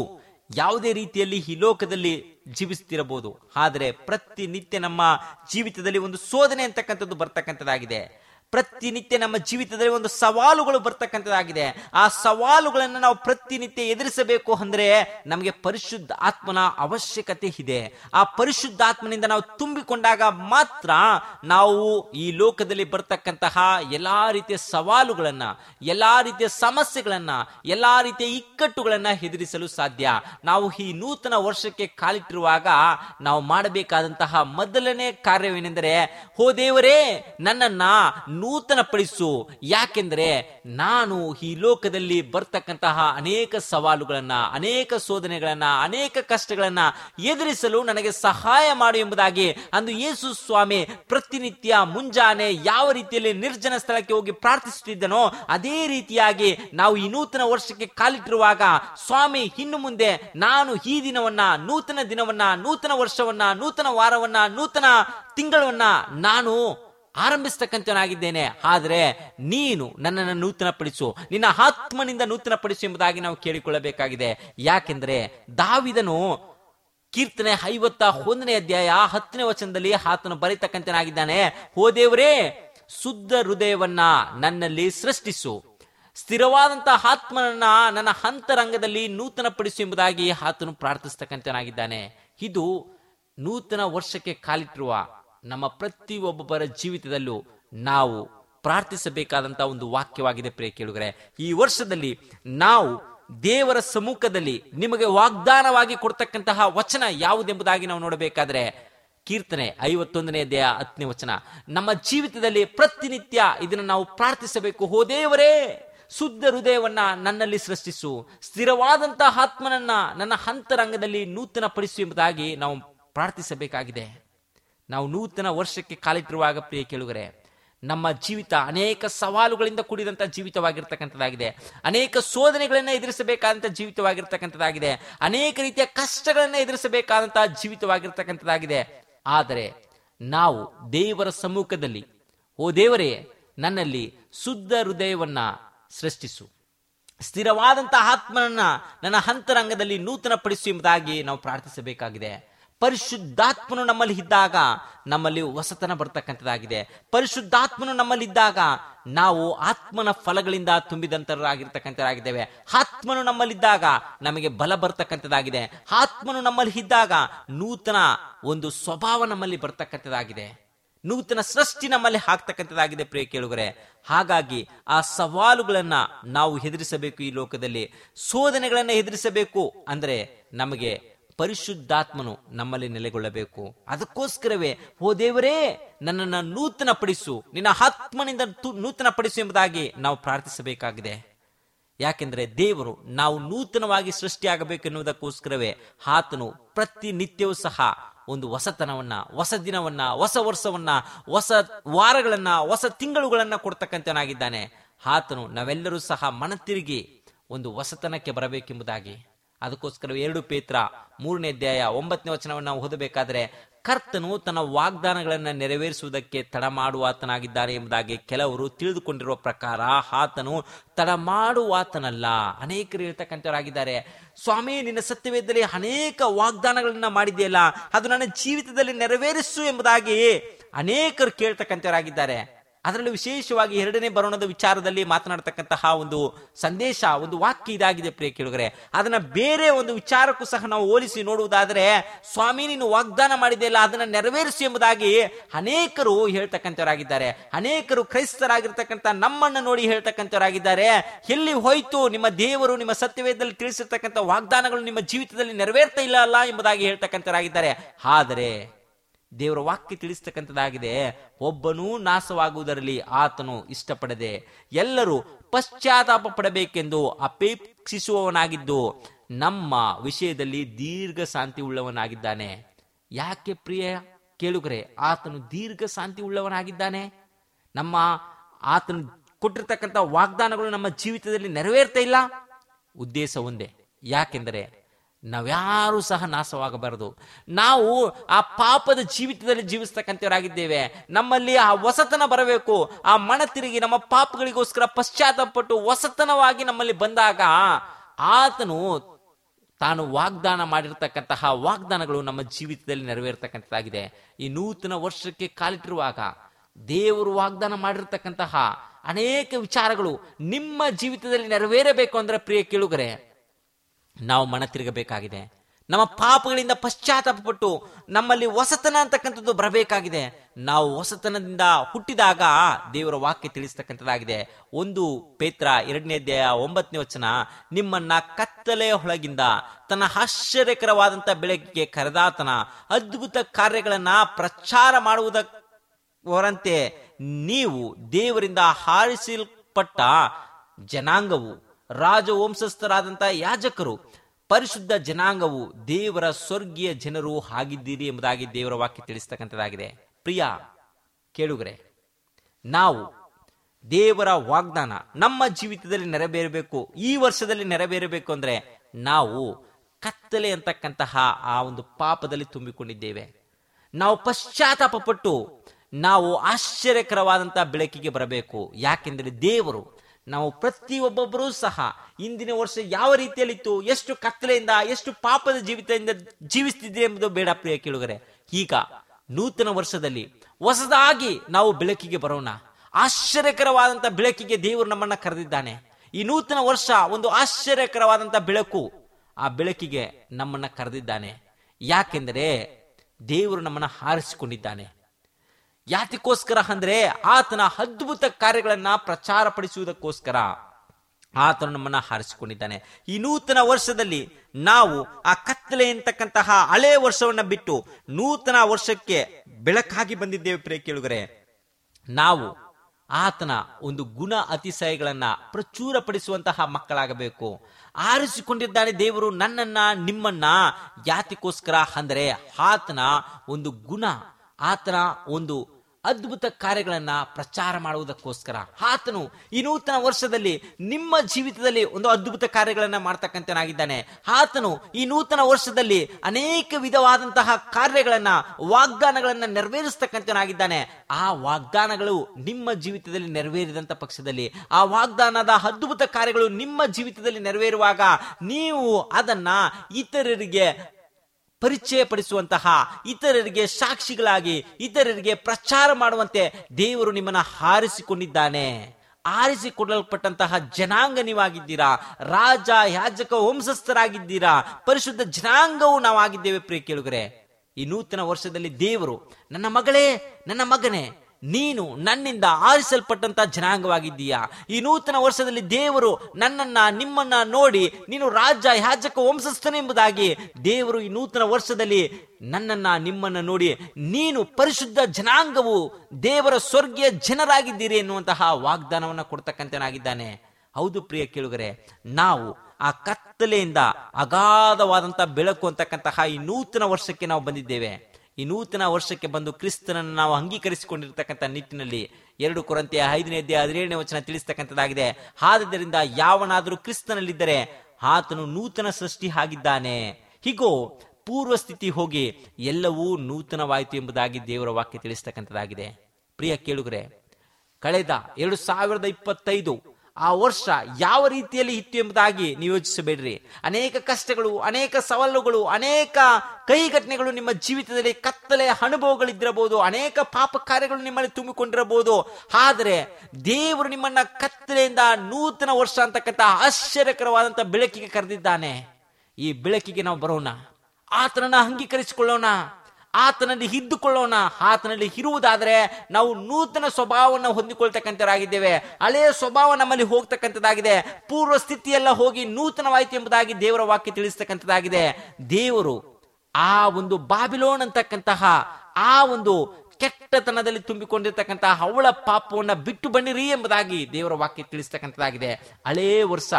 ಯಾವುದೇ ರೀತಿಯಲ್ಲಿ ಈ ಲೋಕದಲ್ಲಿ ಜೀವಿಸ್ತಿರಬಹುದು ಆದರೆ ಪ್ರತಿನಿತ್ಯ ನಮ್ಮ ಜೀವಿತದಲ್ಲಿ ಒಂದು ಶೋಧನೆ ಅಂತಕ್ಕಂಥದ್ದು ಬರ್ತಕ್ಕಂಥದ್ದಾಗಿದೆ ಪ್ರತಿನಿತ್ಯ ನಮ್ಮ ಜೀವಿತದಲ್ಲಿ ಒಂದು ಸವಾಲುಗಳು ಬರ್ತಕ್ಕಂಥದ್ದಾಗಿದೆ ಆ ಸವಾಲುಗಳನ್ನು ನಾವು ಪ್ರತಿನಿತ್ಯ ಎದುರಿಸಬೇಕು ಅಂದ್ರೆ ನಮಗೆ ಪರಿಶುದ್ಧ ಆತ್ಮನ ಅವಶ್ಯಕತೆ ಇದೆ ಆ ಪರಿಶುದ್ಧ ಆತ್ಮನಿಂದ ನಾವು ತುಂಬಿಕೊಂಡಾಗ ಮಾತ್ರ ನಾವು ಈ ಲೋಕದಲ್ಲಿ ಬರ್ತಕ್ಕಂತಹ ಎಲ್ಲಾ ರೀತಿಯ ಸವಾಲುಗಳನ್ನ ಎಲ್ಲಾ ರೀತಿಯ ಸಮಸ್ಯೆಗಳನ್ನ ಎಲ್ಲಾ ರೀತಿಯ ಇಕ್ಕಟ್ಟುಗಳನ್ನ ಎದುರಿಸಲು ಸಾಧ್ಯ ನಾವು ಈ ನೂತನ ವರ್ಷಕ್ಕೆ ಕಾಲಿಟ್ಟಿರುವಾಗ ನಾವು ಮಾಡಬೇಕಾದಂತಹ ಮೊದಲನೇ ಕಾರ್ಯವೇನೆಂದರೆ ಹೋ ದೇವರೇ ನನ್ನನ್ನ ನೂತನ ಪಡಿಸು ಯಾಕೆಂದ್ರೆ ನಾನು ಈ ಲೋಕದಲ್ಲಿ ಬರ್ತಕ್ಕಂತಹ ಅನೇಕ ಸವಾಲುಗಳನ್ನ ಅನೇಕ ಶೋಧನೆಗಳನ್ನ ಅನೇಕ ಕಷ್ಟಗಳನ್ನ ಎದುರಿಸಲು ನನಗೆ ಸಹಾಯ ಮಾಡು ಎಂಬುದಾಗಿ ಅಂದು ಯೇಸು ಸ್ವಾಮಿ ಪ್ರತಿನಿತ್ಯ ಮುಂಜಾನೆ ಯಾವ ರೀತಿಯಲ್ಲಿ ನಿರ್ಜನ ಸ್ಥಳಕ್ಕೆ ಹೋಗಿ ಪ್ರಾರ್ಥಿಸುತ್ತಿದ್ದನೋ ಅದೇ ರೀತಿಯಾಗಿ ನಾವು ಈ ನೂತನ ವರ್ಷಕ್ಕೆ ಕಾಲಿಟ್ಟಿರುವಾಗ ಸ್ವಾಮಿ ಇನ್ನು ಮುಂದೆ ನಾನು ಈ ದಿನವನ್ನ ನೂತನ ದಿನವನ್ನ ನೂತನ ವರ್ಷವನ್ನ ನೂತನ ವಾರವನ್ನ ನೂತನ ತಿಂಗಳವನ್ನ ನಾನು ಆರಂಭಿಸ್ತಕ್ಕಂಥವನಾಗಿದ್ದೇನೆ ಆದರೆ ನೀನು ನನ್ನನ್ನು ನೂತನಪಡಿಸು ನಿನ್ನ ಆತ್ಮನಿಂದ ನೂತನಪಡಿಸು ಎಂಬುದಾಗಿ ನಾವು ಕೇಳಿಕೊಳ್ಳಬೇಕಾಗಿದೆ ಯಾಕೆಂದ್ರೆ ದಾವಿದನು ಕೀರ್ತನೆ ಐವತ್ತ ಒಂದನೇ ಅಧ್ಯಾಯ ಹತ್ತನೇ ವಚನದಲ್ಲಿ ಆತನು ಬರೀತಕ್ಕಂತನಾಗಿದ್ದಾನೆ ಹೋ ದೇವರೇ ಶುದ್ಧ ಹೃದಯವನ್ನ ನನ್ನಲ್ಲಿ ಸೃಷ್ಟಿಸು ಸ್ಥಿರವಾದಂತಹ ಆತ್ಮನನ್ನ ನನ್ನ ಅಂತರಂಗದಲ್ಲಿ ನೂತನಪಡಿಸು ಎಂಬುದಾಗಿ ಆತನು ಪ್ರಾರ್ಥಿಸ್ತಕ್ಕಂತನಾಗಿದ್ದಾನೆ ಇದು ನೂತನ ವರ್ಷಕ್ಕೆ ಕಾಲಿಟ್ಟಿರುವ ನಮ್ಮ ಪ್ರತಿಯೊಬ್ಬೊಬ್ಬರ ಜೀವಿತದಲ್ಲೂ ನಾವು ಪ್ರಾರ್ಥಿಸಬೇಕಾದಂತಹ ಒಂದು ವಾಕ್ಯವಾಗಿದೆ ಪ್ರಿಯ ಕೇಳುಗರೆ ಈ ವರ್ಷದಲ್ಲಿ ನಾವು ದೇವರ ಸಮ್ಮುಖದಲ್ಲಿ ನಿಮಗೆ ವಾಗ್ದಾನವಾಗಿ ಕೊಡ್ತಕ್ಕಂತಹ ವಚನ ಯಾವುದೆಂಬುದಾಗಿ ನಾವು ನೋಡಬೇಕಾದ್ರೆ ಕೀರ್ತನೆ ಐವತ್ತೊಂದನೇ ಅಧ್ಯಾಯ ಹತ್ತನೇ ವಚನ ನಮ್ಮ ಜೀವಿತದಲ್ಲಿ ಪ್ರತಿನಿತ್ಯ ಇದನ್ನು ನಾವು ಪ್ರಾರ್ಥಿಸಬೇಕು ಹೋ ದೇವರೇ ಶುದ್ಧ ಹೃದಯವನ್ನ ನನ್ನಲ್ಲಿ ಸೃಷ್ಟಿಸು ಸ್ಥಿರವಾದಂತಹ ಆತ್ಮನನ್ನ ನನ್ನ ಅಂತರಂಗದಲ್ಲಿ ನೂತನ ಪಡಿಸು ಎಂಬುದಾಗಿ ನಾವು ಪ್ರಾರ್ಥಿಸಬೇಕಾಗಿದೆ ನಾವು ನೂತನ ವರ್ಷಕ್ಕೆ ಕಾಲಿಟ್ಟಿರುವಾಗ ಪ್ರಿಯ ಕೇಳುಗರೆ ನಮ್ಮ ಜೀವಿತ ಅನೇಕ ಸವಾಲುಗಳಿಂದ ಕೂಡಿದಂತ ಜೀವಿತವಾಗಿರ್ತಕ್ಕಂಥದ್ದಾಗಿದೆ ಅನೇಕ ಶೋಧನೆಗಳನ್ನ ಎದುರಿಸಬೇಕಾದಂತ ಜೀವಿತವಾಗಿರ್ತಕ್ಕಂಥದ್ದಾಗಿದೆ ಅನೇಕ ರೀತಿಯ ಕಷ್ಟಗಳನ್ನ ಎದುರಿಸಬೇಕಾದಂತಹ ಜೀವಿತವಾಗಿರ್ತಕ್ಕಂಥದ್ದಾಗಿದೆ ಆದರೆ ನಾವು ದೇವರ ಸಮ್ಮುಖದಲ್ಲಿ ಓ ದೇವರೇ ನನ್ನಲ್ಲಿ ಶುದ್ಧ ಹೃದಯವನ್ನ ಸೃಷ್ಟಿಸು ಸ್ಥಿರವಾದಂತಹ ಆತ್ಮನನ್ನ ನನ್ನ ಅಂತರಂಗದಲ್ಲಿ ನೂತನ ಪಡಿಸು ಎಂಬುದಾಗಿ ನಾವು ಪ್ರಾರ್ಥಿಸಬೇಕಾಗಿದೆ ಪರಿಶುದ್ಧಾತ್ಮನು ನಮ್ಮಲ್ಲಿ ಇದ್ದಾಗ ನಮ್ಮಲ್ಲಿ ಹೊಸತನ ಬರ್ತಕ್ಕಂಥದ್ದಾಗಿದೆ ಪರಿಶುದ್ಧಾತ್ಮನು ನಮ್ಮಲ್ಲಿದ್ದಾಗ ನಾವು ಆತ್ಮನ ಫಲಗಳಿಂದ ತುಂಬಿದಂತರಾಗಿರ್ತಕ್ಕಂಥದ್ದಾಗಿದ್ದೇವೆ ಆತ್ಮನು ನಮ್ಮಲ್ಲಿದ್ದಾಗ ನಮಗೆ ಬಲ ಬರ್ತಕ್ಕಂಥದ್ದಾಗಿದೆ ಆತ್ಮನು ನಮ್ಮಲ್ಲಿ ಇದ್ದಾಗ ನೂತನ ಒಂದು ಸ್ವಭಾವ ನಮ್ಮಲ್ಲಿ ಬರ್ತಕ್ಕಂಥದ್ದಾಗಿದೆ ನೂತನ ಸೃಷ್ಟಿ ನಮ್ಮಲ್ಲಿ ಹಾಕ್ತಕ್ಕಂಥದ್ದಾಗಿದೆ ಪ್ರಿಯ ಕೇಳುಗರೆ ಹಾಗಾಗಿ ಆ ಸವಾಲುಗಳನ್ನ ನಾವು ಎದುರಿಸಬೇಕು ಈ ಲೋಕದಲ್ಲಿ ಶೋಧನೆಗಳನ್ನ ಎದುರಿಸಬೇಕು ಅಂದ್ರೆ ನಮಗೆ ಪರಿಶುದ್ಧಾತ್ಮನು ನಮ್ಮಲ್ಲಿ ನೆಲೆಗೊಳ್ಳಬೇಕು ಅದಕ್ಕೋಸ್ಕರವೇ ಓ ದೇವರೇ ನನ್ನನ್ನು ನೂತನ ಪಡಿಸು ನಿನ್ನ ಆತ್ಮನಿಂದ ತು- ನೂತನ ಪಡಿಸು ಎಂಬುದಾಗಿ ನಾವು ಪ್ರಾರ್ಥಿಸಬೇಕಾಗಿದೆ ಯಾಕೆಂದ್ರೆ ದೇವರು ನಾವು ನೂತನವಾಗಿ ಸೃಷ್ಟಿಯಾಗಬೇಕೆನ್ನುವುದಕ್ಕೋಸ್ಕರವೇ ಆತನು ಪ್ರತಿನಿತ್ಯವೂ ಸಹ ಒಂದು ಹೊಸತನವನ್ನ ಹೊಸ ದಿನವನ್ನ ಹೊಸ ವರ್ಷವನ್ನ ಹೊಸ ವಾರಗಳನ್ನ ಹೊಸ ತಿಂಗಳುಗಳನ್ನ ಕೊಡ್ತಕ್ಕಂಥವನಾಗಿದ್ದಾನೆ ಆತನು ನಾವೆಲ್ಲರೂ ಸಹ ಮನತಿರುಗಿ ಒಂದು ಹೊಸತನಕ್ಕೆ ಬರಬೇಕೆಂಬುದಾಗಿ ಅದಕ್ಕೋಸ್ಕರ ಎರಡು ಪೇತ್ರ ಮೂರನೇ ಅಧ್ಯಾಯ ಒಂಬತ್ತನೇ ವಚನವನ್ನು ನಾವು ಓದಬೇಕಾದ್ರೆ ಕರ್ತನು ತನ್ನ ವಾಗ್ದಾನಗಳನ್ನು ನೆರವೇರಿಸುವುದಕ್ಕೆ ತಡ ಮಾಡುವಾತನಾಗಿದ್ದಾನೆ ಎಂಬುದಾಗಿ ಕೆಲವರು ತಿಳಿದುಕೊಂಡಿರುವ ಪ್ರಕಾರ ಆತನು ತಡ ಮಾಡುವಾತನಲ್ಲ ಅನೇಕರು ಹೇಳ್ತಕ್ಕಂಥವರಾಗಿದ್ದಾರೆ ಸ್ವಾಮಿ ನಿನ್ನ ಸತ್ಯವೇದದಲ್ಲಿ ಅನೇಕ ವಾಗ್ದಾನಗಳನ್ನ ಮಾಡಿದೆಯಲ್ಲ ಅದು ನನ್ನ ಜೀವಿತದಲ್ಲಿ ನೆರವೇರಿಸು ಎಂಬುದಾಗಿ ಅನೇಕರು ಕೇಳ್ತಕ್ಕಂಥವರಾಗಿದ್ದಾರೆ ಅದರಲ್ಲಿ ವಿಶೇಷವಾಗಿ ಎರಡನೇ ಬರೋಣದ ವಿಚಾರದಲ್ಲಿ ಮಾತನಾಡ್ತಕ್ಕಂತಹ ಒಂದು ಸಂದೇಶ ಒಂದು ವಾಕ್ಯ ಇದಾಗಿದೆ ಪ್ರಿಯ ಕೇಳುಗರೆ ಅದನ್ನ ಬೇರೆ ಒಂದು ವಿಚಾರಕ್ಕೂ ಸಹ ನಾವು ಹೋಲಿಸಿ ನೋಡುವುದಾದರೆ ಸ್ವಾಮಿ ನೀನು ವಾಗ್ದಾನ ಮಾಡಿದೆಯಲ್ಲ ಅದನ್ನ ನೆರವೇರಿಸು ಎಂಬುದಾಗಿ ಅನೇಕರು ಹೇಳ್ತಕ್ಕಂಥವರಾಗಿದ್ದಾರೆ ಅನೇಕರು ಕ್ರೈಸ್ತರಾಗಿರ್ತಕ್ಕಂಥ ನಮ್ಮನ್ನು ನೋಡಿ ಹೇಳ್ತಕ್ಕಂಥವರಾಗಿದ್ದಾರೆ ಎಲ್ಲಿ ಹೋಯ್ತು ನಿಮ್ಮ ದೇವರು ನಿಮ್ಮ ಸತ್ಯವೇದದಲ್ಲಿ ತಿಳಿಸಿರ್ತಕ್ಕಂಥ ವಾಗ್ದಾನಗಳು ನಿಮ್ಮ ಜೀವಿತದಲ್ಲಿ ನೆರವೇರ್ತಾ ಇಲ್ಲ ಅಲ್ಲ ಎಂಬುದಾಗಿ ಹೇಳ್ತಕ್ಕಂಥವರಾಗಿದ್ದಾರೆ ಆದರೆ ದೇವರ ವಾಕ್ಯ ತಿಳಿಸ್ತಕ್ಕಂಥದ್ದಾಗಿದೆ ಒಬ್ಬನೂ ನಾಶವಾಗುವುದರಲ್ಲಿ ಆತನು ಇಷ್ಟಪಡದೆ ಎಲ್ಲರೂ ಪಶ್ಚಾತ್ತಾಪ ಪಡಬೇಕೆಂದು ಅಪೇಕ್ಷಿಸುವವನಾಗಿದ್ದು ನಮ್ಮ ವಿಷಯದಲ್ಲಿ ದೀರ್ಘ ಶಾಂತಿ ಉಳ್ಳವನಾಗಿದ್ದಾನೆ ಯಾಕೆ ಪ್ರಿಯ ಕೇಳುಗರೆ ಆತನು ದೀರ್ಘ ಶಾಂತಿ ಉಳ್ಳವನಾಗಿದ್ದಾನೆ ನಮ್ಮ ಆತನು ಕೊಟ್ಟಿರ್ತಕ್ಕಂಥ ವಾಗ್ದಾನಗಳು ನಮ್ಮ ಜೀವಿತದಲ್ಲಿ ನೆರವೇರ್ತಾ ಇಲ್ಲ ಉದ್ದೇಶ ಒಂದೇ ಯಾಕೆಂದರೆ ನಾವ್ಯಾರೂ ಸಹ ನಾಶವಾಗಬಾರದು ನಾವು ಆ ಪಾಪದ ಜೀವಿತದಲ್ಲಿ ಜೀವಿಸ್ತಕ್ಕಂಥವರಾಗಿದ್ದೇವೆ ನಮ್ಮಲ್ಲಿ ಆ ಹೊಸತನ ಬರಬೇಕು ಆ ಮನ ತಿರುಗಿ ನಮ್ಮ ಪಾಪಗಳಿಗೋಸ್ಕರ ಪಶ್ಚಾತ್ತಾಪಟ್ಟು ಹೊಸತನವಾಗಿ ನಮ್ಮಲ್ಲಿ ಬಂದಾಗ ಆತನು ತಾನು ವಾಗ್ದಾನ ಮಾಡಿರ್ತಕ್ಕಂತಹ ವಾಗ್ದಾನಗಳು ನಮ್ಮ ಜೀವಿತದಲ್ಲಿ ನೆರವೇರ್ತಕ್ಕಂಥದ್ದಾಗಿದೆ ಈ ನೂತನ ವರ್ಷಕ್ಕೆ ಕಾಲಿಟ್ಟಿರುವಾಗ ದೇವರು ವಾಗ್ದಾನ ಮಾಡಿರ್ತಕ್ಕಂತಹ ಅನೇಕ ವಿಚಾರಗಳು ನಿಮ್ಮ ಜೀವಿತದಲ್ಲಿ ನೆರವೇರಬೇಕು ಅಂದ್ರೆ ಪ್ರಿಯ ಕೇಳುಗರೆ ನಾವು ಮನ ತಿರುಗಬೇಕಾಗಿದೆ ನಮ್ಮ ಪಾಪಗಳಿಂದ ಪಶ್ಚಾತ್ತಾಪಪಟ್ಟು ನಮ್ಮಲ್ಲಿ ಹೊಸತನ ಅಂತಕ್ಕಂಥದ್ದು ಬರಬೇಕಾಗಿದೆ ನಾವು ಹೊಸತನದಿಂದ ಹುಟ್ಟಿದಾಗ ದೇವರ ವಾಕ್ಯ ತಿಳಿಸ್ತಕ್ಕಂಥದ್ದಾಗಿದೆ ಒಂದು ಪೇತ್ರ ಎರಡನೇ ಅಧ್ಯಾಯ ಒಂಬತ್ತನೇ ವಚನ ನಿಮ್ಮನ್ನ ಕತ್ತಲೆಯ ಹೊಳಗಿಂದ ತನ್ನ ಆಶ್ಚರ್ಯಕರವಾದಂಥ ಬೆಳಕಿಗೆ ಕರೆದಾತನ ಅದ್ಭುತ ಕಾರ್ಯಗಳನ್ನ ಪ್ರಚಾರ ಮಾಡುವುದ ವರಂತೆ ನೀವು ದೇವರಿಂದ ಹಾರಿಸಲ್ಪಟ್ಟ ಜನಾಂಗವು ರಾಜವಂಶಸ್ಥರಾದಂಥ ಯಾಜಕರು ಪರಿಶುದ್ಧ ಜನಾಂಗವು ದೇವರ ಸ್ವರ್ಗೀಯ ಜನರು ಆಗಿದ್ದೀರಿ ಎಂಬುದಾಗಿ ದೇವರ ವಾಕ್ಯ ತಿಳಿಸ್ತಕ್ಕಂಥದ್ದಾಗಿದೆ ಪ್ರಿಯ ಕೇಳುಗರೆ ನಾವು ದೇವರ ವಾಗ್ದಾನ ನಮ್ಮ ಜೀವಿತದಲ್ಲಿ ನೆರವೇರಬೇಕು ಈ ವರ್ಷದಲ್ಲಿ ನೆರವೇರಬೇಕು ಅಂದ್ರೆ ನಾವು ಕತ್ತಲೆ ಅಂತಕ್ಕಂತಹ ಆ ಒಂದು ಪಾಪದಲ್ಲಿ ತುಂಬಿಕೊಂಡಿದ್ದೇವೆ ನಾವು ಪಶ್ಚಾತ್ತಾಪ ಪಟ್ಟು ನಾವು ಆಶ್ಚರ್ಯಕರವಾದಂತಹ ಬೆಳಕಿಗೆ ಬರಬೇಕು ಯಾಕೆಂದರೆ ದೇವರು ನಾವು ಪ್ರತಿಯೊಬ್ಬೊಬ್ಬರೂ ಸಹ ಇಂದಿನ ವರ್ಷ ಯಾವ ರೀತಿಯಲ್ಲಿತ್ತು ಎಷ್ಟು ಕತ್ತಲೆಯಿಂದ ಎಷ್ಟು ಪಾಪದ ಜೀವಿತದಿಂದ ಜೀವಿಸ್ತಿದ್ದೀರಿ ಎಂಬುದು ಬೇಡ ಪ್ರಿಯ ಕೇಳುಗರೆ ಈಗ ನೂತನ ವರ್ಷದಲ್ಲಿ ಹೊಸದಾಗಿ ನಾವು ಬೆಳಕಿಗೆ ಬರೋಣ ಆಶ್ಚರ್ಯಕರವಾದಂತ ಬೆಳಕಿಗೆ ದೇವರು ನಮ್ಮನ್ನ ಕರೆದಿದ್ದಾನೆ ಈ ನೂತನ ವರ್ಷ ಒಂದು ಆಶ್ಚರ್ಯಕರವಾದಂತ ಬೆಳಕು ಆ ಬೆಳಕಿಗೆ ನಮ್ಮನ್ನ ಕರೆದಿದ್ದಾನೆ ಯಾಕೆಂದರೆ ದೇವರು ನಮ್ಮನ್ನ ಹಾರಿಸಿಕೊಂಡಿದ್ದಾನೆ ಯಾತಿಗೋಸ್ಕರ ಅಂದ್ರೆ ಆತನ ಅದ್ಭುತ ಕಾರ್ಯಗಳನ್ನ ಪ್ರಚಾರ ಪಡಿಸುವುದಕ್ಕೋಸ್ಕರ ಆತನು ನಮ್ಮನ್ನ ಹಾರಿಸಿಕೊಂಡಿದ್ದಾನೆ ಈ ನೂತನ ವರ್ಷದಲ್ಲಿ ನಾವು ಆ ಕತ್ತಲೆ ಅಂತಕ್ಕಂತಹ ಹಳೆ ವರ್ಷವನ್ನ ಬಿಟ್ಟು ನೂತನ ವರ್ಷಕ್ಕೆ ಬೆಳಕಾಗಿ ಬಂದಿದ್ದೇವೆ ಪ್ರಿಯ ಕೇಳುಗರೆ ನಾವು ಆತನ ಒಂದು ಗುಣ ಅತಿಶಯಗಳನ್ನ ಪ್ರಚುರಪಡಿಸುವಂತಹ ಮಕ್ಕಳಾಗಬೇಕು ಆರಿಸಿಕೊಂಡಿದ್ದಾನೆ ದೇವರು ನನ್ನನ್ನ ನಿಮ್ಮನ್ನ ಯಾತಿಗೋಸ್ಕರ ಅಂದರೆ ಆತನ ಒಂದು ಗುಣ ಆತನ ಒಂದು ಅದ್ಭುತ ಕಾರ್ಯಗಳನ್ನ ಪ್ರಚಾರ ಮಾಡುವುದಕ್ಕೋಸ್ಕರ ಆತನು ಈ ನೂತನ ವರ್ಷದಲ್ಲಿ ನಿಮ್ಮ ಜೀವಿತದಲ್ಲಿ ಒಂದು ಅದ್ಭುತ ಕಾರ್ಯಗಳನ್ನ ಮಾಡ್ತಕ್ಕಂತನಾಗಿದ್ದಾನೆ ಆತನು ಈ ನೂತನ ವರ್ಷದಲ್ಲಿ ಅನೇಕ ವಿಧವಾದಂತಹ ಕಾರ್ಯಗಳನ್ನ ವಾಗ್ದಾನಗಳನ್ನ ನೆರವೇರಿಸ್ತಕ್ಕಂತನಾಗಿದ್ದಾನೆ ಆ ವಾಗ್ದಾನಗಳು ನಿಮ್ಮ ಜೀವಿತದಲ್ಲಿ ನೆರವೇರಿದಂತ ಪಕ್ಷದಲ್ಲಿ ಆ ವಾಗ್ದಾನದ ಅದ್ಭುತ ಕಾರ್ಯಗಳು ನಿಮ್ಮ ಜೀವಿತದಲ್ಲಿ ನೆರವೇರುವಾಗ ನೀವು ಅದನ್ನ ಇತರರಿಗೆ ಪರಿಚಯ ಪಡಿಸುವಂತಹ ಇತರರಿಗೆ ಸಾಕ್ಷಿಗಳಾಗಿ ಇತರರಿಗೆ ಪ್ರಚಾರ ಮಾಡುವಂತೆ ದೇವರು ನಿಮ್ಮನ್ನ ಹಾರಿಸಿಕೊಂಡಿದ್ದಾನೆ ಆರಿಸಿಕೊಳ್ಳಲ್ಪಟ್ಟಂತಹ ಜನಾಂಗ ನೀವಾಗಿದ್ದೀರಾ ರಾಜ ಯಾಜಕ ವಂಶಸ್ಥರಾಗಿದ್ದೀರಾ ಪರಿಶುದ್ಧ ಜನಾಂಗವು ನಾವಾಗಿದ್ದೇವೆ ಪ್ರಿಯ ಕೇಳುಗರೆ ಈ ನೂತನ ವರ್ಷದಲ್ಲಿ ದೇವರು ನನ್ನ ಮಗಳೇ ನನ್ನ ಮಗನೇ ನೀನು ನನ್ನಿಂದ ಆರಿಸಲ್ಪಟ್ಟಂತ ಜನಾಂಗವಾಗಿದ್ದೀಯಾ ಈ ನೂತನ ವರ್ಷದಲ್ಲಿ ದೇವರು ನನ್ನನ್ನ ನಿಮ್ಮನ್ನ ನೋಡಿ ನೀನು ರಾಜ ಯಾಜಕ ವಂಶಸ್ಥನೆಂಬುದಾಗಿ ದೇವರು ಈ ನೂತನ ವರ್ಷದಲ್ಲಿ ನನ್ನನ್ನ ನಿಮ್ಮನ್ನ ನೋಡಿ ನೀನು ಪರಿಶುದ್ಧ ಜನಾಂಗವು ದೇವರ ಸ್ವರ್ಗೀಯ ಜನರಾಗಿದ್ದೀರಿ ಎನ್ನುವಂತಹ ವಾಗ್ದಾನವನ್ನ ಕೊಡ್ತಕ್ಕಂತನಾಗಿದ್ದಾನೆ ಹೌದು ಪ್ರಿಯ ಕೇಳುಗರೆ ನಾವು ಆ ಕತ್ತಲೆಯಿಂದ ಅಗಾಧವಾದಂತಹ ಬೆಳಕು ಅಂತಕ್ಕಂತಹ ಈ ನೂತನ ವರ್ಷಕ್ಕೆ ನಾವು ಬಂದಿದ್ದೇವೆ ಈ ನೂತನ ವರ್ಷಕ್ಕೆ ಬಂದು ಕ್ರಿಸ್ತನನ್ನು ನಾವು ಅಂಗೀಕರಿಸಿಕೊಂಡಿರ್ತಕ್ಕಂಥ ನಿಟ್ಟಿನಲ್ಲಿ ಎರಡು ಕೊರಂತೆಯ ಐದನೇ ಅಧ್ಯಾಯ ಹದಿನೇಳನೇ ವಚನ ತಿಳಿಸ್ತಕ್ಕಂಥದ್ದಾಗಿದೆ ಆದ್ದರಿಂದ ಯಾವನಾದರೂ ಕ್ರಿಸ್ತನಲ್ಲಿದ್ದರೆ ಆತನು ನೂತನ ಸೃಷ್ಟಿ ಆಗಿದ್ದಾನೆ ಹೀಗೋ ಪೂರ್ವ ಸ್ಥಿತಿ ಹೋಗಿ ಎಲ್ಲವೂ ನೂತನವಾಯಿತು ಎಂಬುದಾಗಿ ದೇವರ ವಾಕ್ಯ ತಿಳಿಸ್ತಕ್ಕಂಥದ್ದಾಗಿದೆ ಪ್ರಿಯ ಕೇಳುಗರೆ ಕಳೆದ ಎರಡು ಸಾವಿರದ ಇಪ್ಪತ್ತೈದು ಆ ವರ್ಷ ಯಾವ ರೀತಿಯಲ್ಲಿ ಇತ್ತು ಎಂಬುದಾಗಿ ನೀವು ಯೋಚಿಸಬೇಡ್ರಿ ಅನೇಕ ಕಷ್ಟಗಳು ಅನೇಕ ಸವಾಲುಗಳು ಅನೇಕ ಕೈಘಟನೆಗಳು ನಿಮ್ಮ ಜೀವಿತದಲ್ಲಿ ಕತ್ತಲೆಯ ಅನುಭವಗಳಿದ್ದಿರಬಹುದು ಅನೇಕ ಪಾಪ ಕಾರ್ಯಗಳು ನಿಮ್ಮಲ್ಲಿ ತುಂಬಿಕೊಂಡಿರಬಹುದು ಆದರೆ ದೇವರು ನಿಮ್ಮನ್ನ ಕತ್ತಲೆಯಿಂದ ನೂತನ ವರ್ಷ ಅಂತಕ್ಕಂಥ ಆಶ್ಚರ್ಯಕರವಾದಂಥ ಬೆಳಕಿಗೆ ಕರೆದಿದ್ದಾನೆ ಈ ಬೆಳಕಿಗೆ ನಾವು ಬರೋಣ ಆತನನ್ನ ಅಂಗೀಕರಿಸಿಕೊಳ್ಳೋಣ ಆತನಲ್ಲಿ ಇದ್ದುಕೊಳ್ಳೋಣ ಆತನಲ್ಲಿ ಇರುವುದಾದರೆ ನಾವು ನೂತನ ಸ್ವಭಾವವನ್ನು ಹೊಂದಿಕೊಳ್ತಕ್ಕಂಥರಾಗಿದ್ದೇವೆ ಹಳೆಯ ಸ್ವಭಾವ ನಮ್ಮಲ್ಲಿ ಹೋಗ್ತಕ್ಕಂಥದ್ದಾಗಿದೆ ಪೂರ್ವ ಸ್ಥಿತಿಯೆಲ್ಲ ಹೋಗಿ ನೂತನವಾಯಿತು ಎಂಬುದಾಗಿ ದೇವರ ವಾಕ್ಯ ತಿಳಿಸ್ತಕ್ಕಂಥದ್ದಾಗಿದೆ ದೇವರು ಆ ಒಂದು ಬಾಬಿಲೋನ್ ಅಂತಕ್ಕಂತಹ ಆ ಒಂದು ಕೆಟ್ಟತನದಲ್ಲಿ ತುಂಬಿಕೊಂಡಿರ್ತಕ್ಕಂತಹ ಅವಳ ಪಾಪವನ್ನ ಬಿಟ್ಟು ಬನ್ನಿರಿ ಎಂಬುದಾಗಿ ದೇವರ ವಾಕ್ಯ ತಿಳಿಸ್ತಕ್ಕಂಥದ್ದಾಗಿದೆ ಹಳೇ ವರ್ಷ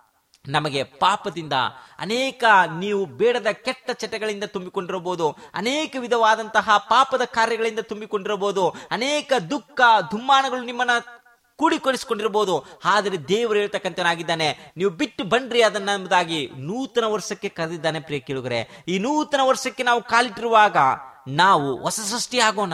ನಮಗೆ ಪಾಪದಿಂದ ಅನೇಕ ನೀವು ಬೇಡದ ಕೆಟ್ಟ ಚಟಗಳಿಂದ ತುಂಬಿಕೊಂಡಿರಬಹುದು ಅನೇಕ ವಿಧವಾದಂತಹ ಪಾಪದ ಕಾರ್ಯಗಳಿಂದ ತುಂಬಿಕೊಂಡಿರಬಹುದು ಅನೇಕ ದುಃಖ ದುಮ್ಮಾನಗಳು ನಿಮ್ಮನ್ನ ಕೂಡಿಕೊಳಿಸಿಕೊಂಡಿರಬಹುದು ಆದರೆ ದೇವರು ಹೇಳ್ತಕ್ಕಂಥನಾಗಿದ್ದಾನೆ ನೀವು ಬಿಟ್ಟು ಬನ್ರಿ ಅದನ್ನ ಎಂಬುದಾಗಿ ನೂತನ ವರ್ಷಕ್ಕೆ ಕರೆದಿದ್ದಾನೆ ಪ್ರಿಯ ಕೇಳುಗರೆ ಈ ನೂತನ ವರ್ಷಕ್ಕೆ ನಾವು ಕಾಲಿಟ್ಟಿರುವಾಗ ನಾವು ಹೊಸ ಸೃಷ್ಟಿ ಆಗೋಣ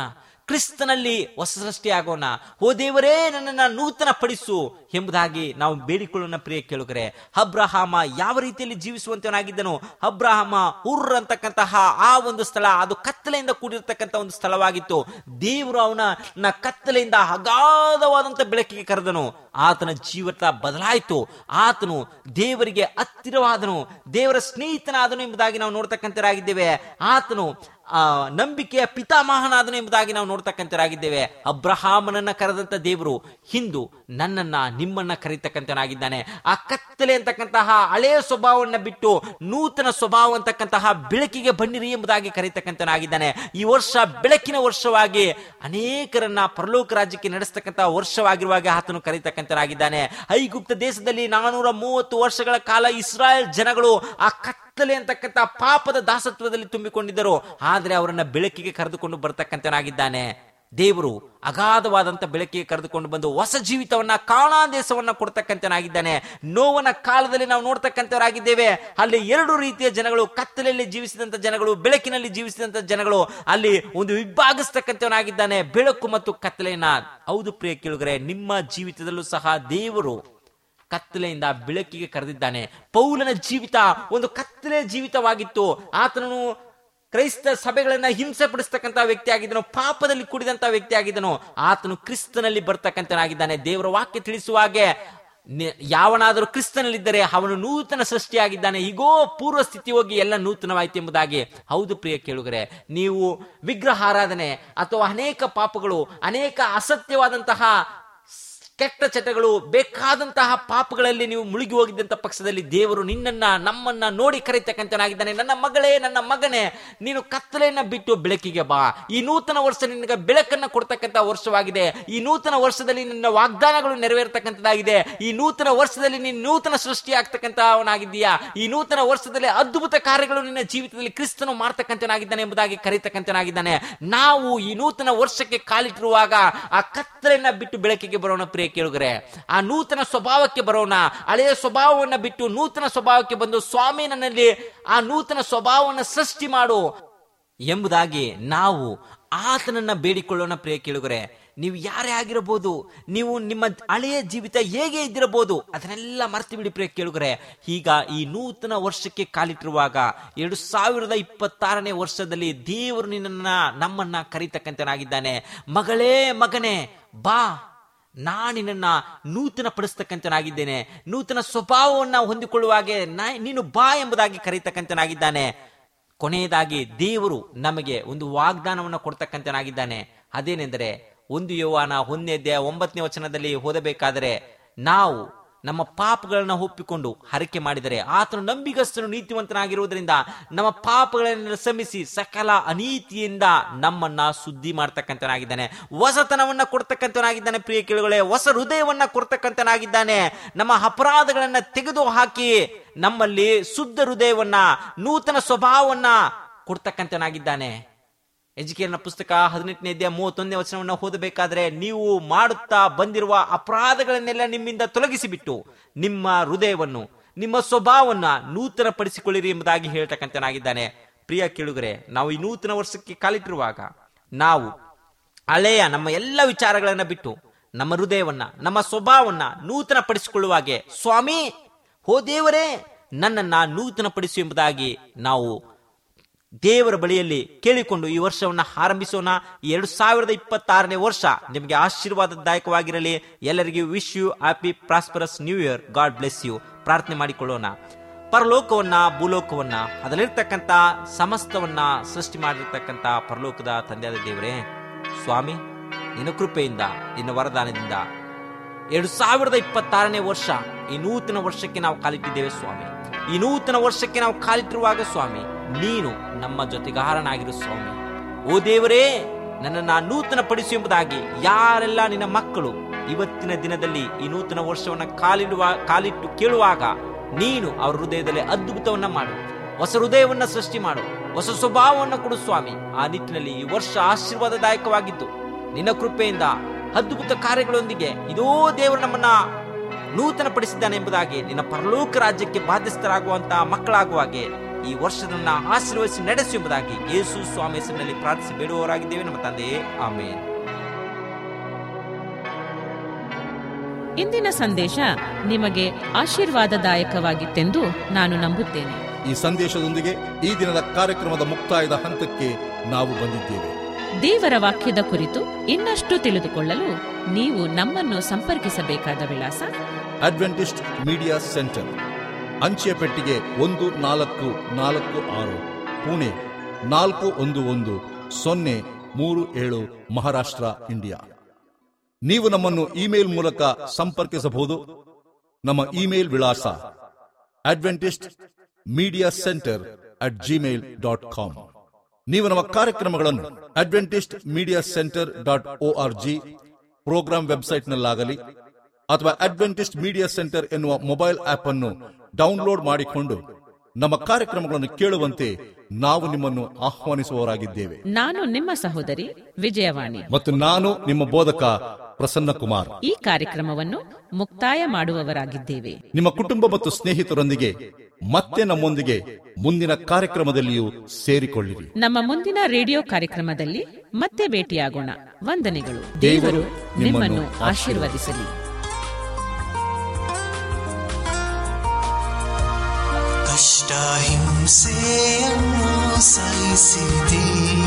ಕ್ರಿಸ್ತನಲ್ಲಿ ಹೊಸ ಸೃಷ್ಟಿಯಾಗೋಣ ಓ ದೇವರೇ ನನ್ನನ್ನ ನೂತನ ಪಡಿಸು ಎಂಬುದಾಗಿ ನಾವು ಬೇಡಿಕೊಳ್ಳೋಣ ಪ್ರಿಯ ಕೇಳುಗರೆ ಅಬ್ರಹಾಮ ಯಾವ ರೀತಿಯಲ್ಲಿ ಜೀವಿಸುವಂತವನಾಗಿದ್ದನು ಅಬ್ರಹಾಮ ಉರ್ ಅಂತಕ್ಕಂತಹ ಆ ಒಂದು ಸ್ಥಳ ಅದು ಕತ್ತಲೆಯಿಂದ ಕೂಡಿರ್ತಕ್ಕಂಥ ಒಂದು ಸ್ಥಳವಾಗಿತ್ತು ದೇವರು ಅವನ ನ ಕತ್ತಲೆಯಿಂದ ಅಗಾಧವಾದಂತ ಬೆಳಕಿಗೆ ಕರೆದನು ಆತನ ಜೀವಿತ ಬದಲಾಯಿತು ಆತನು ದೇವರಿಗೆ ಹತ್ತಿರವಾದನು ದೇವರ ಸ್ನೇಹಿತನಾದನು ಎಂಬುದಾಗಿ ನಾವು ನೋಡ್ತಕ್ಕಂಥರಾಗಿದ್ದೇವೆ ಆತನು ಆ ನಂಬಿಕೆಯ ಪಿತಾಮಹನಾದನು ಎಂಬುದಾಗಿ ನಾವು ನೋಡ್ತಕ್ಕಂಥರಾಗಿದ್ದೇವೆ ಅಬ್ರಹಾಮನನ್ನ ಕರೆದಂತ ದೇವರು ಹಿಂದು ನನ್ನನ್ನ ನಿಮ್ಮನ್ನ ಕರೀತಕ್ಕಂಥನಾಗಿದ್ದಾನೆ ಆ ಕತ್ತಲೆ ಅಂತಕ್ಕಂತಹ ಹಳೆಯ ಸ್ವಭಾವವನ್ನ ಬಿಟ್ಟು ನೂತನ ಸ್ವಭಾವ ಅಂತಕ್ಕಂತಹ ಬೆಳಕಿಗೆ ಬನ್ನಿರಿ ಎಂಬುದಾಗಿ ಕರೀತಕ್ಕಂಥನಾಗಿದ್ದಾನೆ ಈ ವರ್ಷ ಬೆಳಕಿನ ವರ್ಷವಾಗಿ ಅನೇಕರನ್ನ ಪರಲೋಕ ರಾಜ್ಯಕ್ಕೆ ನಡೆಸ್ತಕ್ಕಂತಹ ವರ್ಷವಾಗಿರುವಾಗ ಆತನು ಕರೀತಕ್ಕಂಥನಾಗಿದ್ದಾನೆ ಐಗುಪ್ತ ದೇಶದಲ್ಲಿ ನಾನೂರ ಮೂವತ್ತು ವರ್ಷಗಳ ಕಾಲ ಇಸ್ರಾಯೇಲ್ ಜನಗಳು ಆ ಕತ್ತಲೆ ಅಂತಕ್ಕಂಥ ಪಾಪದ ದಾಸತ್ವದಲ್ಲಿ ತುಂಬಿಕೊಂಡಿದ್ದರು ಆದ್ರೆ ಅವರನ್ನ ಬೆಳಕಿಗೆ ಕರೆದುಕೊಂಡು ಬರ್ತಕ್ಕಂಥನಾಗಿದ್ದಾನೆ ದೇವರು ಅಗಾಧವಾದಂತ ಬೆಳಕಿಗೆ ಕರೆದುಕೊಂಡು ಬಂದು ಹೊಸ ಜೀವಿತವನ್ನ ಕಾಣಾದೇಶವನ್ನ ಕೊಡ್ತಕ್ಕಂಥನಾಗಿದ್ದಾನೆ ನೋವನ ಕಾಲದಲ್ಲಿ ನಾವು ನೋಡ್ತಕ್ಕಂಥವರಾಗಿದ್ದೇವೆ ಅಲ್ಲಿ ಎರಡು ರೀತಿಯ ಜನಗಳು ಕತ್ತಲೆಯಲ್ಲಿ ಜೀವಿಸಿದಂತ ಜನಗಳು ಬೆಳಕಿನಲ್ಲಿ ಜೀವಿಸಿದಂತ ಜನಗಳು ಅಲ್ಲಿ ಒಂದು ವಿಭಾಗಿಸ್ತಕ್ಕಂಥವನಾಗಿದ್ದಾನೆ ಬೆಳಕು ಮತ್ತು ಕತ್ತಲೆಯನ್ನ ಹೌದು ಪ್ರಿಯ ಕೇಳುಗರೆ ನಿಮ್ಮ ಜೀವಿತದಲ್ಲೂ ಸಹ ದೇವರು ಕತ್ತಲೆಯಿಂದ ಬೆಳಕಿಗೆ ಕರೆದಿದ್ದಾನೆ ಪೌಲನ ಜೀವಿತ ಒಂದು ಕತ್ತಲೆಯ ಜೀವಿತವಾಗಿತ್ತು ಆತನನು ಕ್ರೈಸ್ತ ಸಭೆಗಳನ್ನ ಹಿಂಸೆ ಪಡಿಸ್ತಕ್ಕಂಥ ವ್ಯಕ್ತಿ ಆಗಿದ್ದನು ಪಾಪದಲ್ಲಿ ಕುಡಿದಂತ ವ್ಯಕ್ತಿ ಆಗಿದ್ದನು ಆತನು ಕ್ರಿಸ್ತನಲ್ಲಿ ಬರ್ತಕ್ಕಂಥನಾಗಿದ್ದಾನೆ ದೇವರ ವಾಕ್ಯ ತಿಳಿಸುವ ಹಾಗೆ ನಿ- ಯಾವನಾದರೂ ಕ್ರಿಸ್ತನಲ್ಲಿದ್ದರೆ ಅವನು ನೂತನ ಸೃಷ್ಟಿಯಾಗಿದ್ದಾನೆ ಈಗೋ ಪೂರ್ವ ಸ್ಥಿತಿ ಹೋಗಿ ಎಲ್ಲ ನೂತನವಾಯಿತು ಎಂಬುದಾಗಿ ಹೌದು ಪ್ರಿಯ ಕೇಳುಗರೆ ನೀವು ವಿಗ್ರಹ ಆರಾಧನೆ ಅಥವಾ ಅನೇಕ ಪಾಪಗಳು ಅನೇಕ ಅಸತ್ಯವಾದಂತಹ ಕೆಟ್ಟ ಚಟಗಳು ಬೇಕಾದಂತಹ ಪಾಪಗಳಲ್ಲಿ ನೀವು ಮುಳುಗಿ ಹೋಗಿದ್ದಂತ ಪಕ್ಷದಲ್ಲಿ ದೇವರು ನಿನ್ನನ್ನ ನಮ್ಮನ್ನ ನೋಡಿ ಕರೀತಕ್ಕಂಥನಾಗಿದ್ದಾನೆ ನನ್ನ ಮಗಳೇ ನನ್ನ ಮಗನೇ ನೀನು ಕತ್ತಲೆಯನ್ನ ಬಿಟ್ಟು ಬೆಳಕಿಗೆ ಬಾ ಈ ನೂತನ ವರ್ಷ ನಿನಗೆ ಬೆಳಕನ್ನ ಕೊಡ್ತಕ್ಕಂಥ ವರ್ಷವಾಗಿದೆ ಈ ನೂತನ ವರ್ಷದಲ್ಲಿ ನಿನ್ನ ವಾಗ್ದಾನಗಳು ನೆರವೇರ್ತಕ್ಕಂಥದ್ದಾಗಿದೆ ಈ ನೂತನ ವರ್ಷದಲ್ಲಿ ನೀನು ನೂತನ ಸೃಷ್ಟಿ ಆಗ್ತಕ್ಕಂಥವನಾಗಿದ್ದೀಯಾ ಈ ನೂತನ ವರ್ಷದಲ್ಲಿ ಅದ್ಭುತ ಕಾರ್ಯಗಳು ನಿನ್ನ ಜೀವಿತದಲ್ಲಿ ಕ್ರಿಸ್ತನು ಮಾಡ್ತಕ್ಕಂಥನಾಗಿದ್ದಾನೆ ಎಂಬುದಾಗಿ ಕರೀತಕ್ಕಂಥನಾಗಿದ್ದಾನೆ ನಾವು ಈ ನೂತನ ವರ್ಷಕ್ಕೆ ಕಾಲಿಟ್ಟಿರುವಾಗ ಆ ಕತ್ತಲೆಯನ್ನ ಬಿಟ್ಟು ಬೆಳಕಿಗೆ ಬರೋಣ ಪ್ರಿಯ ಕೇಳುಗರೆ ಆ ನೂತನ ಸ್ವಭಾವಕ್ಕೆ ಬರೋಣ ಹಳೆಯ ಸ್ವಭಾವವನ್ನ ಬಿಟ್ಟು ನೂತನ ಸ್ವಭಾವಕ್ಕೆ ಬಂದು ಸ್ವಾಮಿ ನನ್ನಲ್ಲಿ ಆ ನೂತನ ಸ್ವಭಾವವನ್ನು ಸೃಷ್ಟಿ ಮಾಡು ಎಂಬುದಾಗಿ ನಾವು ಆತನನ್ನ ಬೇಡಿಕೊಳ್ಳೋಣ ಪ್ರಿಯ ಕೇಳುಗರೆ ನೀವು ಯಾರೇ ಆಗಿರಬಹುದು ನೀವು ನಿಮ್ಮ ಹಳೆಯ ಜೀವಿತ ಹೇಗೆ ಇದ್ದಿರಬಹುದು ಅದನ್ನೆಲ್ಲ ಮರ್ತು ಬಿಡಿ ಪ್ರಿಯ ಕೇಳುಗರೆ ಈಗ ಈ ನೂತನ ವರ್ಷಕ್ಕೆ ಕಾಲಿಟ್ಟಿರುವಾಗ ಎರಡು ಸಾವಿರದ ಇಪ್ಪತ್ತಾರನೇ ವರ್ಷದಲ್ಲಿ ದೇವರು ನಿನ್ನನ್ನ ನಮ್ಮನ್ನ ಕರೀತಕ್ಕಂತನಾಗಿದ್ದಾನೆ ಮಗಳೇ ಮಗನೇ ಬಾ ನಾನಿನನ್ನ ನೂತನ ಪಡಿಸ್ತಕ್ಕಂಥನಾಗಿದ್ದೇನೆ ನೂತನ ಸ್ವಭಾವವನ್ನ ಹೊಂದಿಕೊಳ್ಳುವಾಗೆ ನಾ- ನೀನು ಬಾ ಎಂಬುದಾಗಿ ಕರೀತಕ್ಕಂಥನಾಗಿದ್ದಾನೆ ಕೊನೆಯದಾಗಿ ದೇವರು ನಮಗೆ ಒಂದು ವಾಗ್ದಾನವನ್ನು ಕೊಡ್ತಕ್ಕಂಥನಾಗಿದ್ದಾನೆ ಅದೇನೆಂದರೆ ಒಂದು ಯೋವಾನ ಒಂದನೇ ಅಧ್ಯಾಯ ಒಂಬತ್ತನೇ ವಚನದಲ್ಲಿ ಓದಬೇಕಾದರೆ ನಾವು ನಮ್ಮ ಪಾಪಗಳನ್ನ ಒಪ್ಪಿಕೊಂಡು ಹರಕೆ ಮಾಡಿದರೆ ಆತನು ನಂಬಿಗಸ್ತನು ನೀತಿವಂತನಾಗಿರುವುದರಿಂದ ನಮ್ಮ ಪಾಪಗಳನ್ನು ಶ್ರಮಿಸಿ ಸಕಲ ಅನೀತಿಯಿಂದ ನಮ್ಮನ್ನ ಶುದ್ಧಿ ಮಾಡ್ತಕ್ಕಂಥನಾಗಿದ್ದಾನೆ ಹೊಸತನವನ್ನ ಕೊಡ್ತಕ್ಕಂಥನಾಗಿದ್ದಾನೆ ಪ್ರಿಯ ಕೇಳುಗಳೇ ಹೊಸ ಹೃದಯವನ್ನ ಕೊಡ್ತಕ್ಕಂಥನಾಗಿದ್ದಾನೆ ನಮ್ಮ ಅಪರಾಧಗಳನ್ನ ತೆಗೆದು ಹಾಕಿ ನಮ್ಮಲ್ಲಿ ಶುದ್ಧ ಹೃದಯವನ್ನ ನೂತನ ಸ್ವಭಾವವನ್ನ ಕೊಡ್ತಕ್ಕಂಥನಾಗಿದ್ದಾನೆ ಎಜುಕೇರ್ನ ಪುಸ್ತಕ ಹದಿನೆಂಟನೇ ಅಧ್ಯಾಯ ಮೂವತ್ತೊಂದನೇ ವಚನವನ್ನು ಓದಬೇಕಾದ್ರೆ ನೀವು ಮಾಡುತ್ತಾ ಬಂದಿರುವ ಅಪರಾಧಗಳನ್ನೆಲ್ಲ ನಿಮ್ಮಿಂದ ತೊಲಗಿಸಿಬಿಟ್ಟು ನಿಮ್ಮ ಹೃದಯವನ್ನು ನಿಮ್ಮ ಸ್ವಭಾವವನ್ನ ನೂತನ ಪಡಿಸಿಕೊಳ್ಳಿರಿ ಎಂಬುದಾಗಿ ಹೇಳ್ತಕ್ಕಂಥನಾಗಿದ್ದಾನೆ ಪ್ರಿಯ ಕೇಳುಗರೆ ನಾವು ಈ ನೂತನ ವರ್ಷಕ್ಕೆ ಕಾಲಿಟ್ಟಿರುವಾಗ ನಾವು ಹಳೆಯ ನಮ್ಮ ಎಲ್ಲ ವಿಚಾರಗಳನ್ನ ಬಿಟ್ಟು ನಮ್ಮ ಹೃದಯವನ್ನ ನಮ್ಮ ಸ್ವಭಾವವನ್ನ ನೂತನ ಪಡಿಸಿಕೊಳ್ಳುವಾಗೆ ಸ್ವಾಮಿ ಹೋ ದೇವರೇ ನನ್ನನ್ನ ನೂತನ ಪಡಿಸು ಎಂಬುದಾಗಿ ನಾವು ದೇವರ ಬಳಿಯಲ್ಲಿ ಕೇಳಿಕೊಂಡು ಈ ವರ್ಷವನ್ನ ಆರಂಭಿಸೋಣ ಎರಡು ಸಾವಿರದ ಇಪ್ಪತ್ತಾರನೇ ವರ್ಷ ನಿಮಗೆ ಆಶೀರ್ವಾದದಾಯಕವಾಗಿರಲಿ ಎಲ್ಲರಿಗೂ wish you happy prosperous new year God bless you ಪ್ರಾರ್ಥನೆ ಮಾಡಿಕೊಳ್ಳೋಣ ಪರಲೋಕವನ್ನ ಭೂಲೋಕವನ್ನ ಅದರಲ್ಲಿರ್ತಕ್ಕಂಥ ಸಮಸ್ತವನ್ನ ಸೃಷ್ಟಿ ಮಾಡಿರ್ತಕ್ಕಂಥ ಪರಲೋಕದ ತಂದೆಯಾದ ದೇವರೇ ಸ್ವಾಮಿ ನಿನ್ನ ಕೃಪೆಯಿಂದ ನಿನ್ನ ವರದಾನದಿಂದ ಎರಡು ಸಾವಿರದ ಇಪ್ಪತ್ತಾರನೇ ವರ್ಷ ಈ ನೂತನ ವರ್ಷಕ್ಕೆ ನಾವು ಕಾಲಿಟ್ಟಿದ್ದೇವೆ ಸ್ವಾಮಿ ಈ ನೂತನ ವರ್ಷಕ್ಕೆ ನಾವು ಕಾಲಿಟ್ಟಿರುವಾಗ ಸ್ವಾಮಿ ನೀನು ನಮ್ಮ ಜೊತೆಗಾರನಾಗಿರು ಸ್ವಾಮಿ ಓ ದೇವರೇ ನನ್ನನ್ನ ನೂತನ ಪಡಿಸು ಎಂಬುದಾಗಿ ಯಾರೆಲ್ಲ ನಿನ್ನ ಮಕ್ಕಳು ಇವತ್ತಿನ ದಿನದಲ್ಲಿ ಈ ನೂತನ ವರ್ಷವನ್ನ ಕಾಲಿಡುವ ಕಾಲಿಟ್ಟು ಕೇಳುವಾಗ ನೀನು ಅವರ ಹೃದಯದಲ್ಲಿ ಅದ್ಭುತವನ್ನ ಮಾಡು ಹೊಸ ಹೃದಯವನ್ನ ಸೃಷ್ಟಿ ಮಾಡು ಹೊಸ ಸ್ವಭಾವವನ್ನು ಕೊಡು ಸ್ವಾಮಿ ಆ ನಿಟ್ಟಿನಲ್ಲಿ ಈ ವರ್ಷ ಆಶೀರ್ವಾದದಾಯಕವಾಗಿದ್ದು ನಿನ್ನ ಕೃಪೆಯಿಂದ ಅದ್ಭುತ ಕಾರ್ಯಗಳೊಂದಿಗೆ ಇದೋ ದೇವರು ನಮ್ಮನ್ನ ನೂತನ ಪಡಿಸಿದ್ದಾನೆ ಎಂಬುದಾಗಿ ನಿನ್ನ ಪರಲೋಕ ರಾಜ್ಯಕ್ಕೆ ಬಾಧ್ಯಸ್ಥರಾಗುವಂತಹ ಮಕ್ಕಳಾಗುವಾಗೆ ಈ ವರ್ಷದನ್ನ ಆಶೀರ್ವದಿಸಿ ನಡೆಸಿ ಎಂಬುದಾಗಿ ಯೇಸು ಸ್ವಾಮಿ ಹೆಸರಿನಲ್ಲಿ ಪ್ರಾರ್ಥಿಸಿ ಬೇಡುವವರಾಗಿದ್ದೇವೆ ನಮ್ಮ ತಂದೆಯೇ ಆಮೇನ್ ಇಂದಿನ ಸಂದೇಶ ನಿಮಗೆ ಆಶೀರ್ವಾದದಾಯಕವಾಗಿತ್ತೆಂದು ನಾನು ನಂಬುತ್ತೇನೆ ಈ ಸಂದೇಶದೊಂದಿಗೆ ಈ ದಿನದ ಕಾರ್ಯಕ್ರಮದ ಮುಕ್ತಾಯದ ಹಂತಕ್ಕೆ ನಾವು ಬಂದಿದ್ದೇವೆ ದೇವರ ವಾಕ್ಯದ ಕುರಿತು ಇನ್ನಷ್ಟು ತಿಳಿದುಕೊಳ್ಳಲು ನೀವು ನಮ್ಮನ್ನು ಸಂಪರ್ಕಿಸಬೇಕಾದ ವಿಳಾಸ ಅಡ್ವೆಂಟಿಸ್ಟ್ ಮೀಡಿಯಾ ಸೆಂಟರ್ ಅಂಚೆ ಪೆಟ್ಟಿಗೆ ಒಂದು ನಾಲ್ಕು ನಾಲ್ಕು ಆರು ಪುಣೆ ನಾಲ್ಕು ಒಂದು ಒಂದು ಸೊನ್ನೆ ಮೂರು ಏಳು ಮಹಾರಾಷ್ಟ್ರ ಇಂಡಿಯಾ ನೀವು ನಮ್ಮನ್ನು ಇಮೇಲ್ ಮೂಲಕ ಸಂಪರ್ಕಿಸಬಹುದು ನಮ್ಮ ಇಮೇಲ್ ವಿಳಾಸ Adventist Media Centre at Gmail dot com ನೀವು ನಮ್ಮ ಕಾರ್ಯಕ್ರಮಗಳನ್ನು Adventist Media Centre dot O R G programme ವೆಬ್ಸೈಟ್ನಲ್ಲಾಗಲಿ ಅಥವಾ ಅಡ್ವೆಂಟಿಸ್ಟ್ ಮೀಡಿಯಾ ಸೆಂಟರ್ ಎನ್ನುವ ಮೊಬೈಲ್ ಆಪ್ ಅನ್ನು ಡೌನ್ಲೋಡ್ ಮಾಡಿಕೊಂಡು ನಮ್ಮ ಕಾರ್ಯಕ್ರಮಗಳನ್ನು ಕೇಳುವಂತೆ ನಾವು ನಿಮ್ಮನ್ನು ಆಹ್ವಾನಿಸುವವರಾಗಿದ್ದೇವೆ ನಾನು ನಿಮ್ಮ ಸಹೋದರಿ ವಿಜಯವಾಣಿ ಮತ್ತು ನಾನು ನಿಮ್ಮ ಬೋಧಕ ಪ್ರಸನ್ನ ಕುಮಾರ್ ಈ ಕಾರ್ಯಕ್ರಮವನ್ನು ಮುಕ್ತಾಯ ಮಾಡುವವರಾಗಿದ್ದೇವೆ ನಿಮ್ಮ ಕುಟುಂಬ ಮತ್ತು ಸ್ನೇಹಿತರೊಂದಿಗೆ ಮತ್ತೆ ನಮ್ಮೊಂದಿಗೆ ಮುಂದಿನ ಕಾರ್ಯಕ್ರಮದಲ್ಲಿಯೂ ಸೇರಿಕೊಳ್ಳಿರಿ ನಮ್ಮ ಮುಂದಿನ ರೇಡಿಯೋ ಕಾರ್ಯಕ್ರಮದಲ್ಲಿ ಮತ್ತೆ ಭೇಟಿಯಾಗೋಣ ವಂದನೆಗಳು ದೇವರು ದೇವರು ನಿಮ್ಮನ್ನು ನಿಮ್ಮನ್ನು ಆಶೀರ್ವದಿಸಲಿ ಕಷ್ಟ ಹಿಂಸೆಯನ್ನು ಸಹಿಸಿದಿ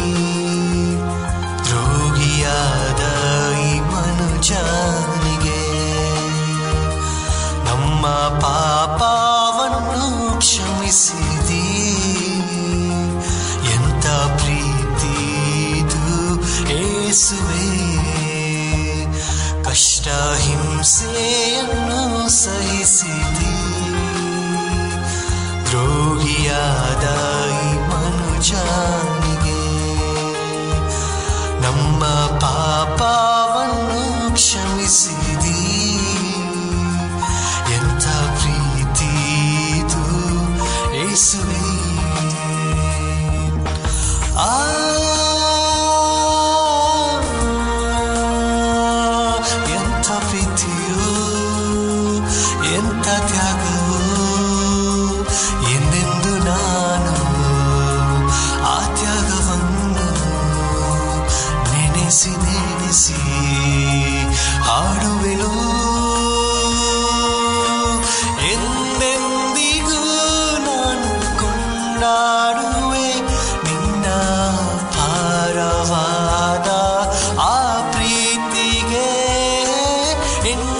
ರೋಗಿಯಾದ ಈ ಮನುಜನಿಗೆ ನಮ್ಮ ಪಾಪವನ್ನು ಕ್ಷಮಿಸಿದಿ ಎಂತ ಪ್ರೀತಿ ಇದು ಏಸುವೆ ಕಷ್ಟ ಹಿಂಸೆಯನ್ನು ಸಹಿಸಿದಿ ದ್ರೋಹಿಯಾದ ಈ ಮನುಜನಿಗೆ ನಮ್ಮ ಪಾಪವನ್ನು ಕ್ಷಮಿಸಿದಿ ಎಂಥ ಪ್ರೀತಿ ಇದು ಏಸುವೆ ಆ ಎಂಥ ಪ್ರೀತಿಯೋ ಎಂಥ ತ್ಯಾಗವೋ ಎಂದೆಂದು ನಾನು ಆ ತ್ಯಾಗವನ್ನು ನೆನೆಸಿ ನೆನೆಸಿ ಹಾಡುವೆನು ಎಂದೆಂದಿಗೂ ನಾನು ಕೊಂಡಾಡುವೆ ನಿನ್ನ ಪಾರವಾದ ಆ ಪ್ರೀತಿಗೆ ಎನ್ನ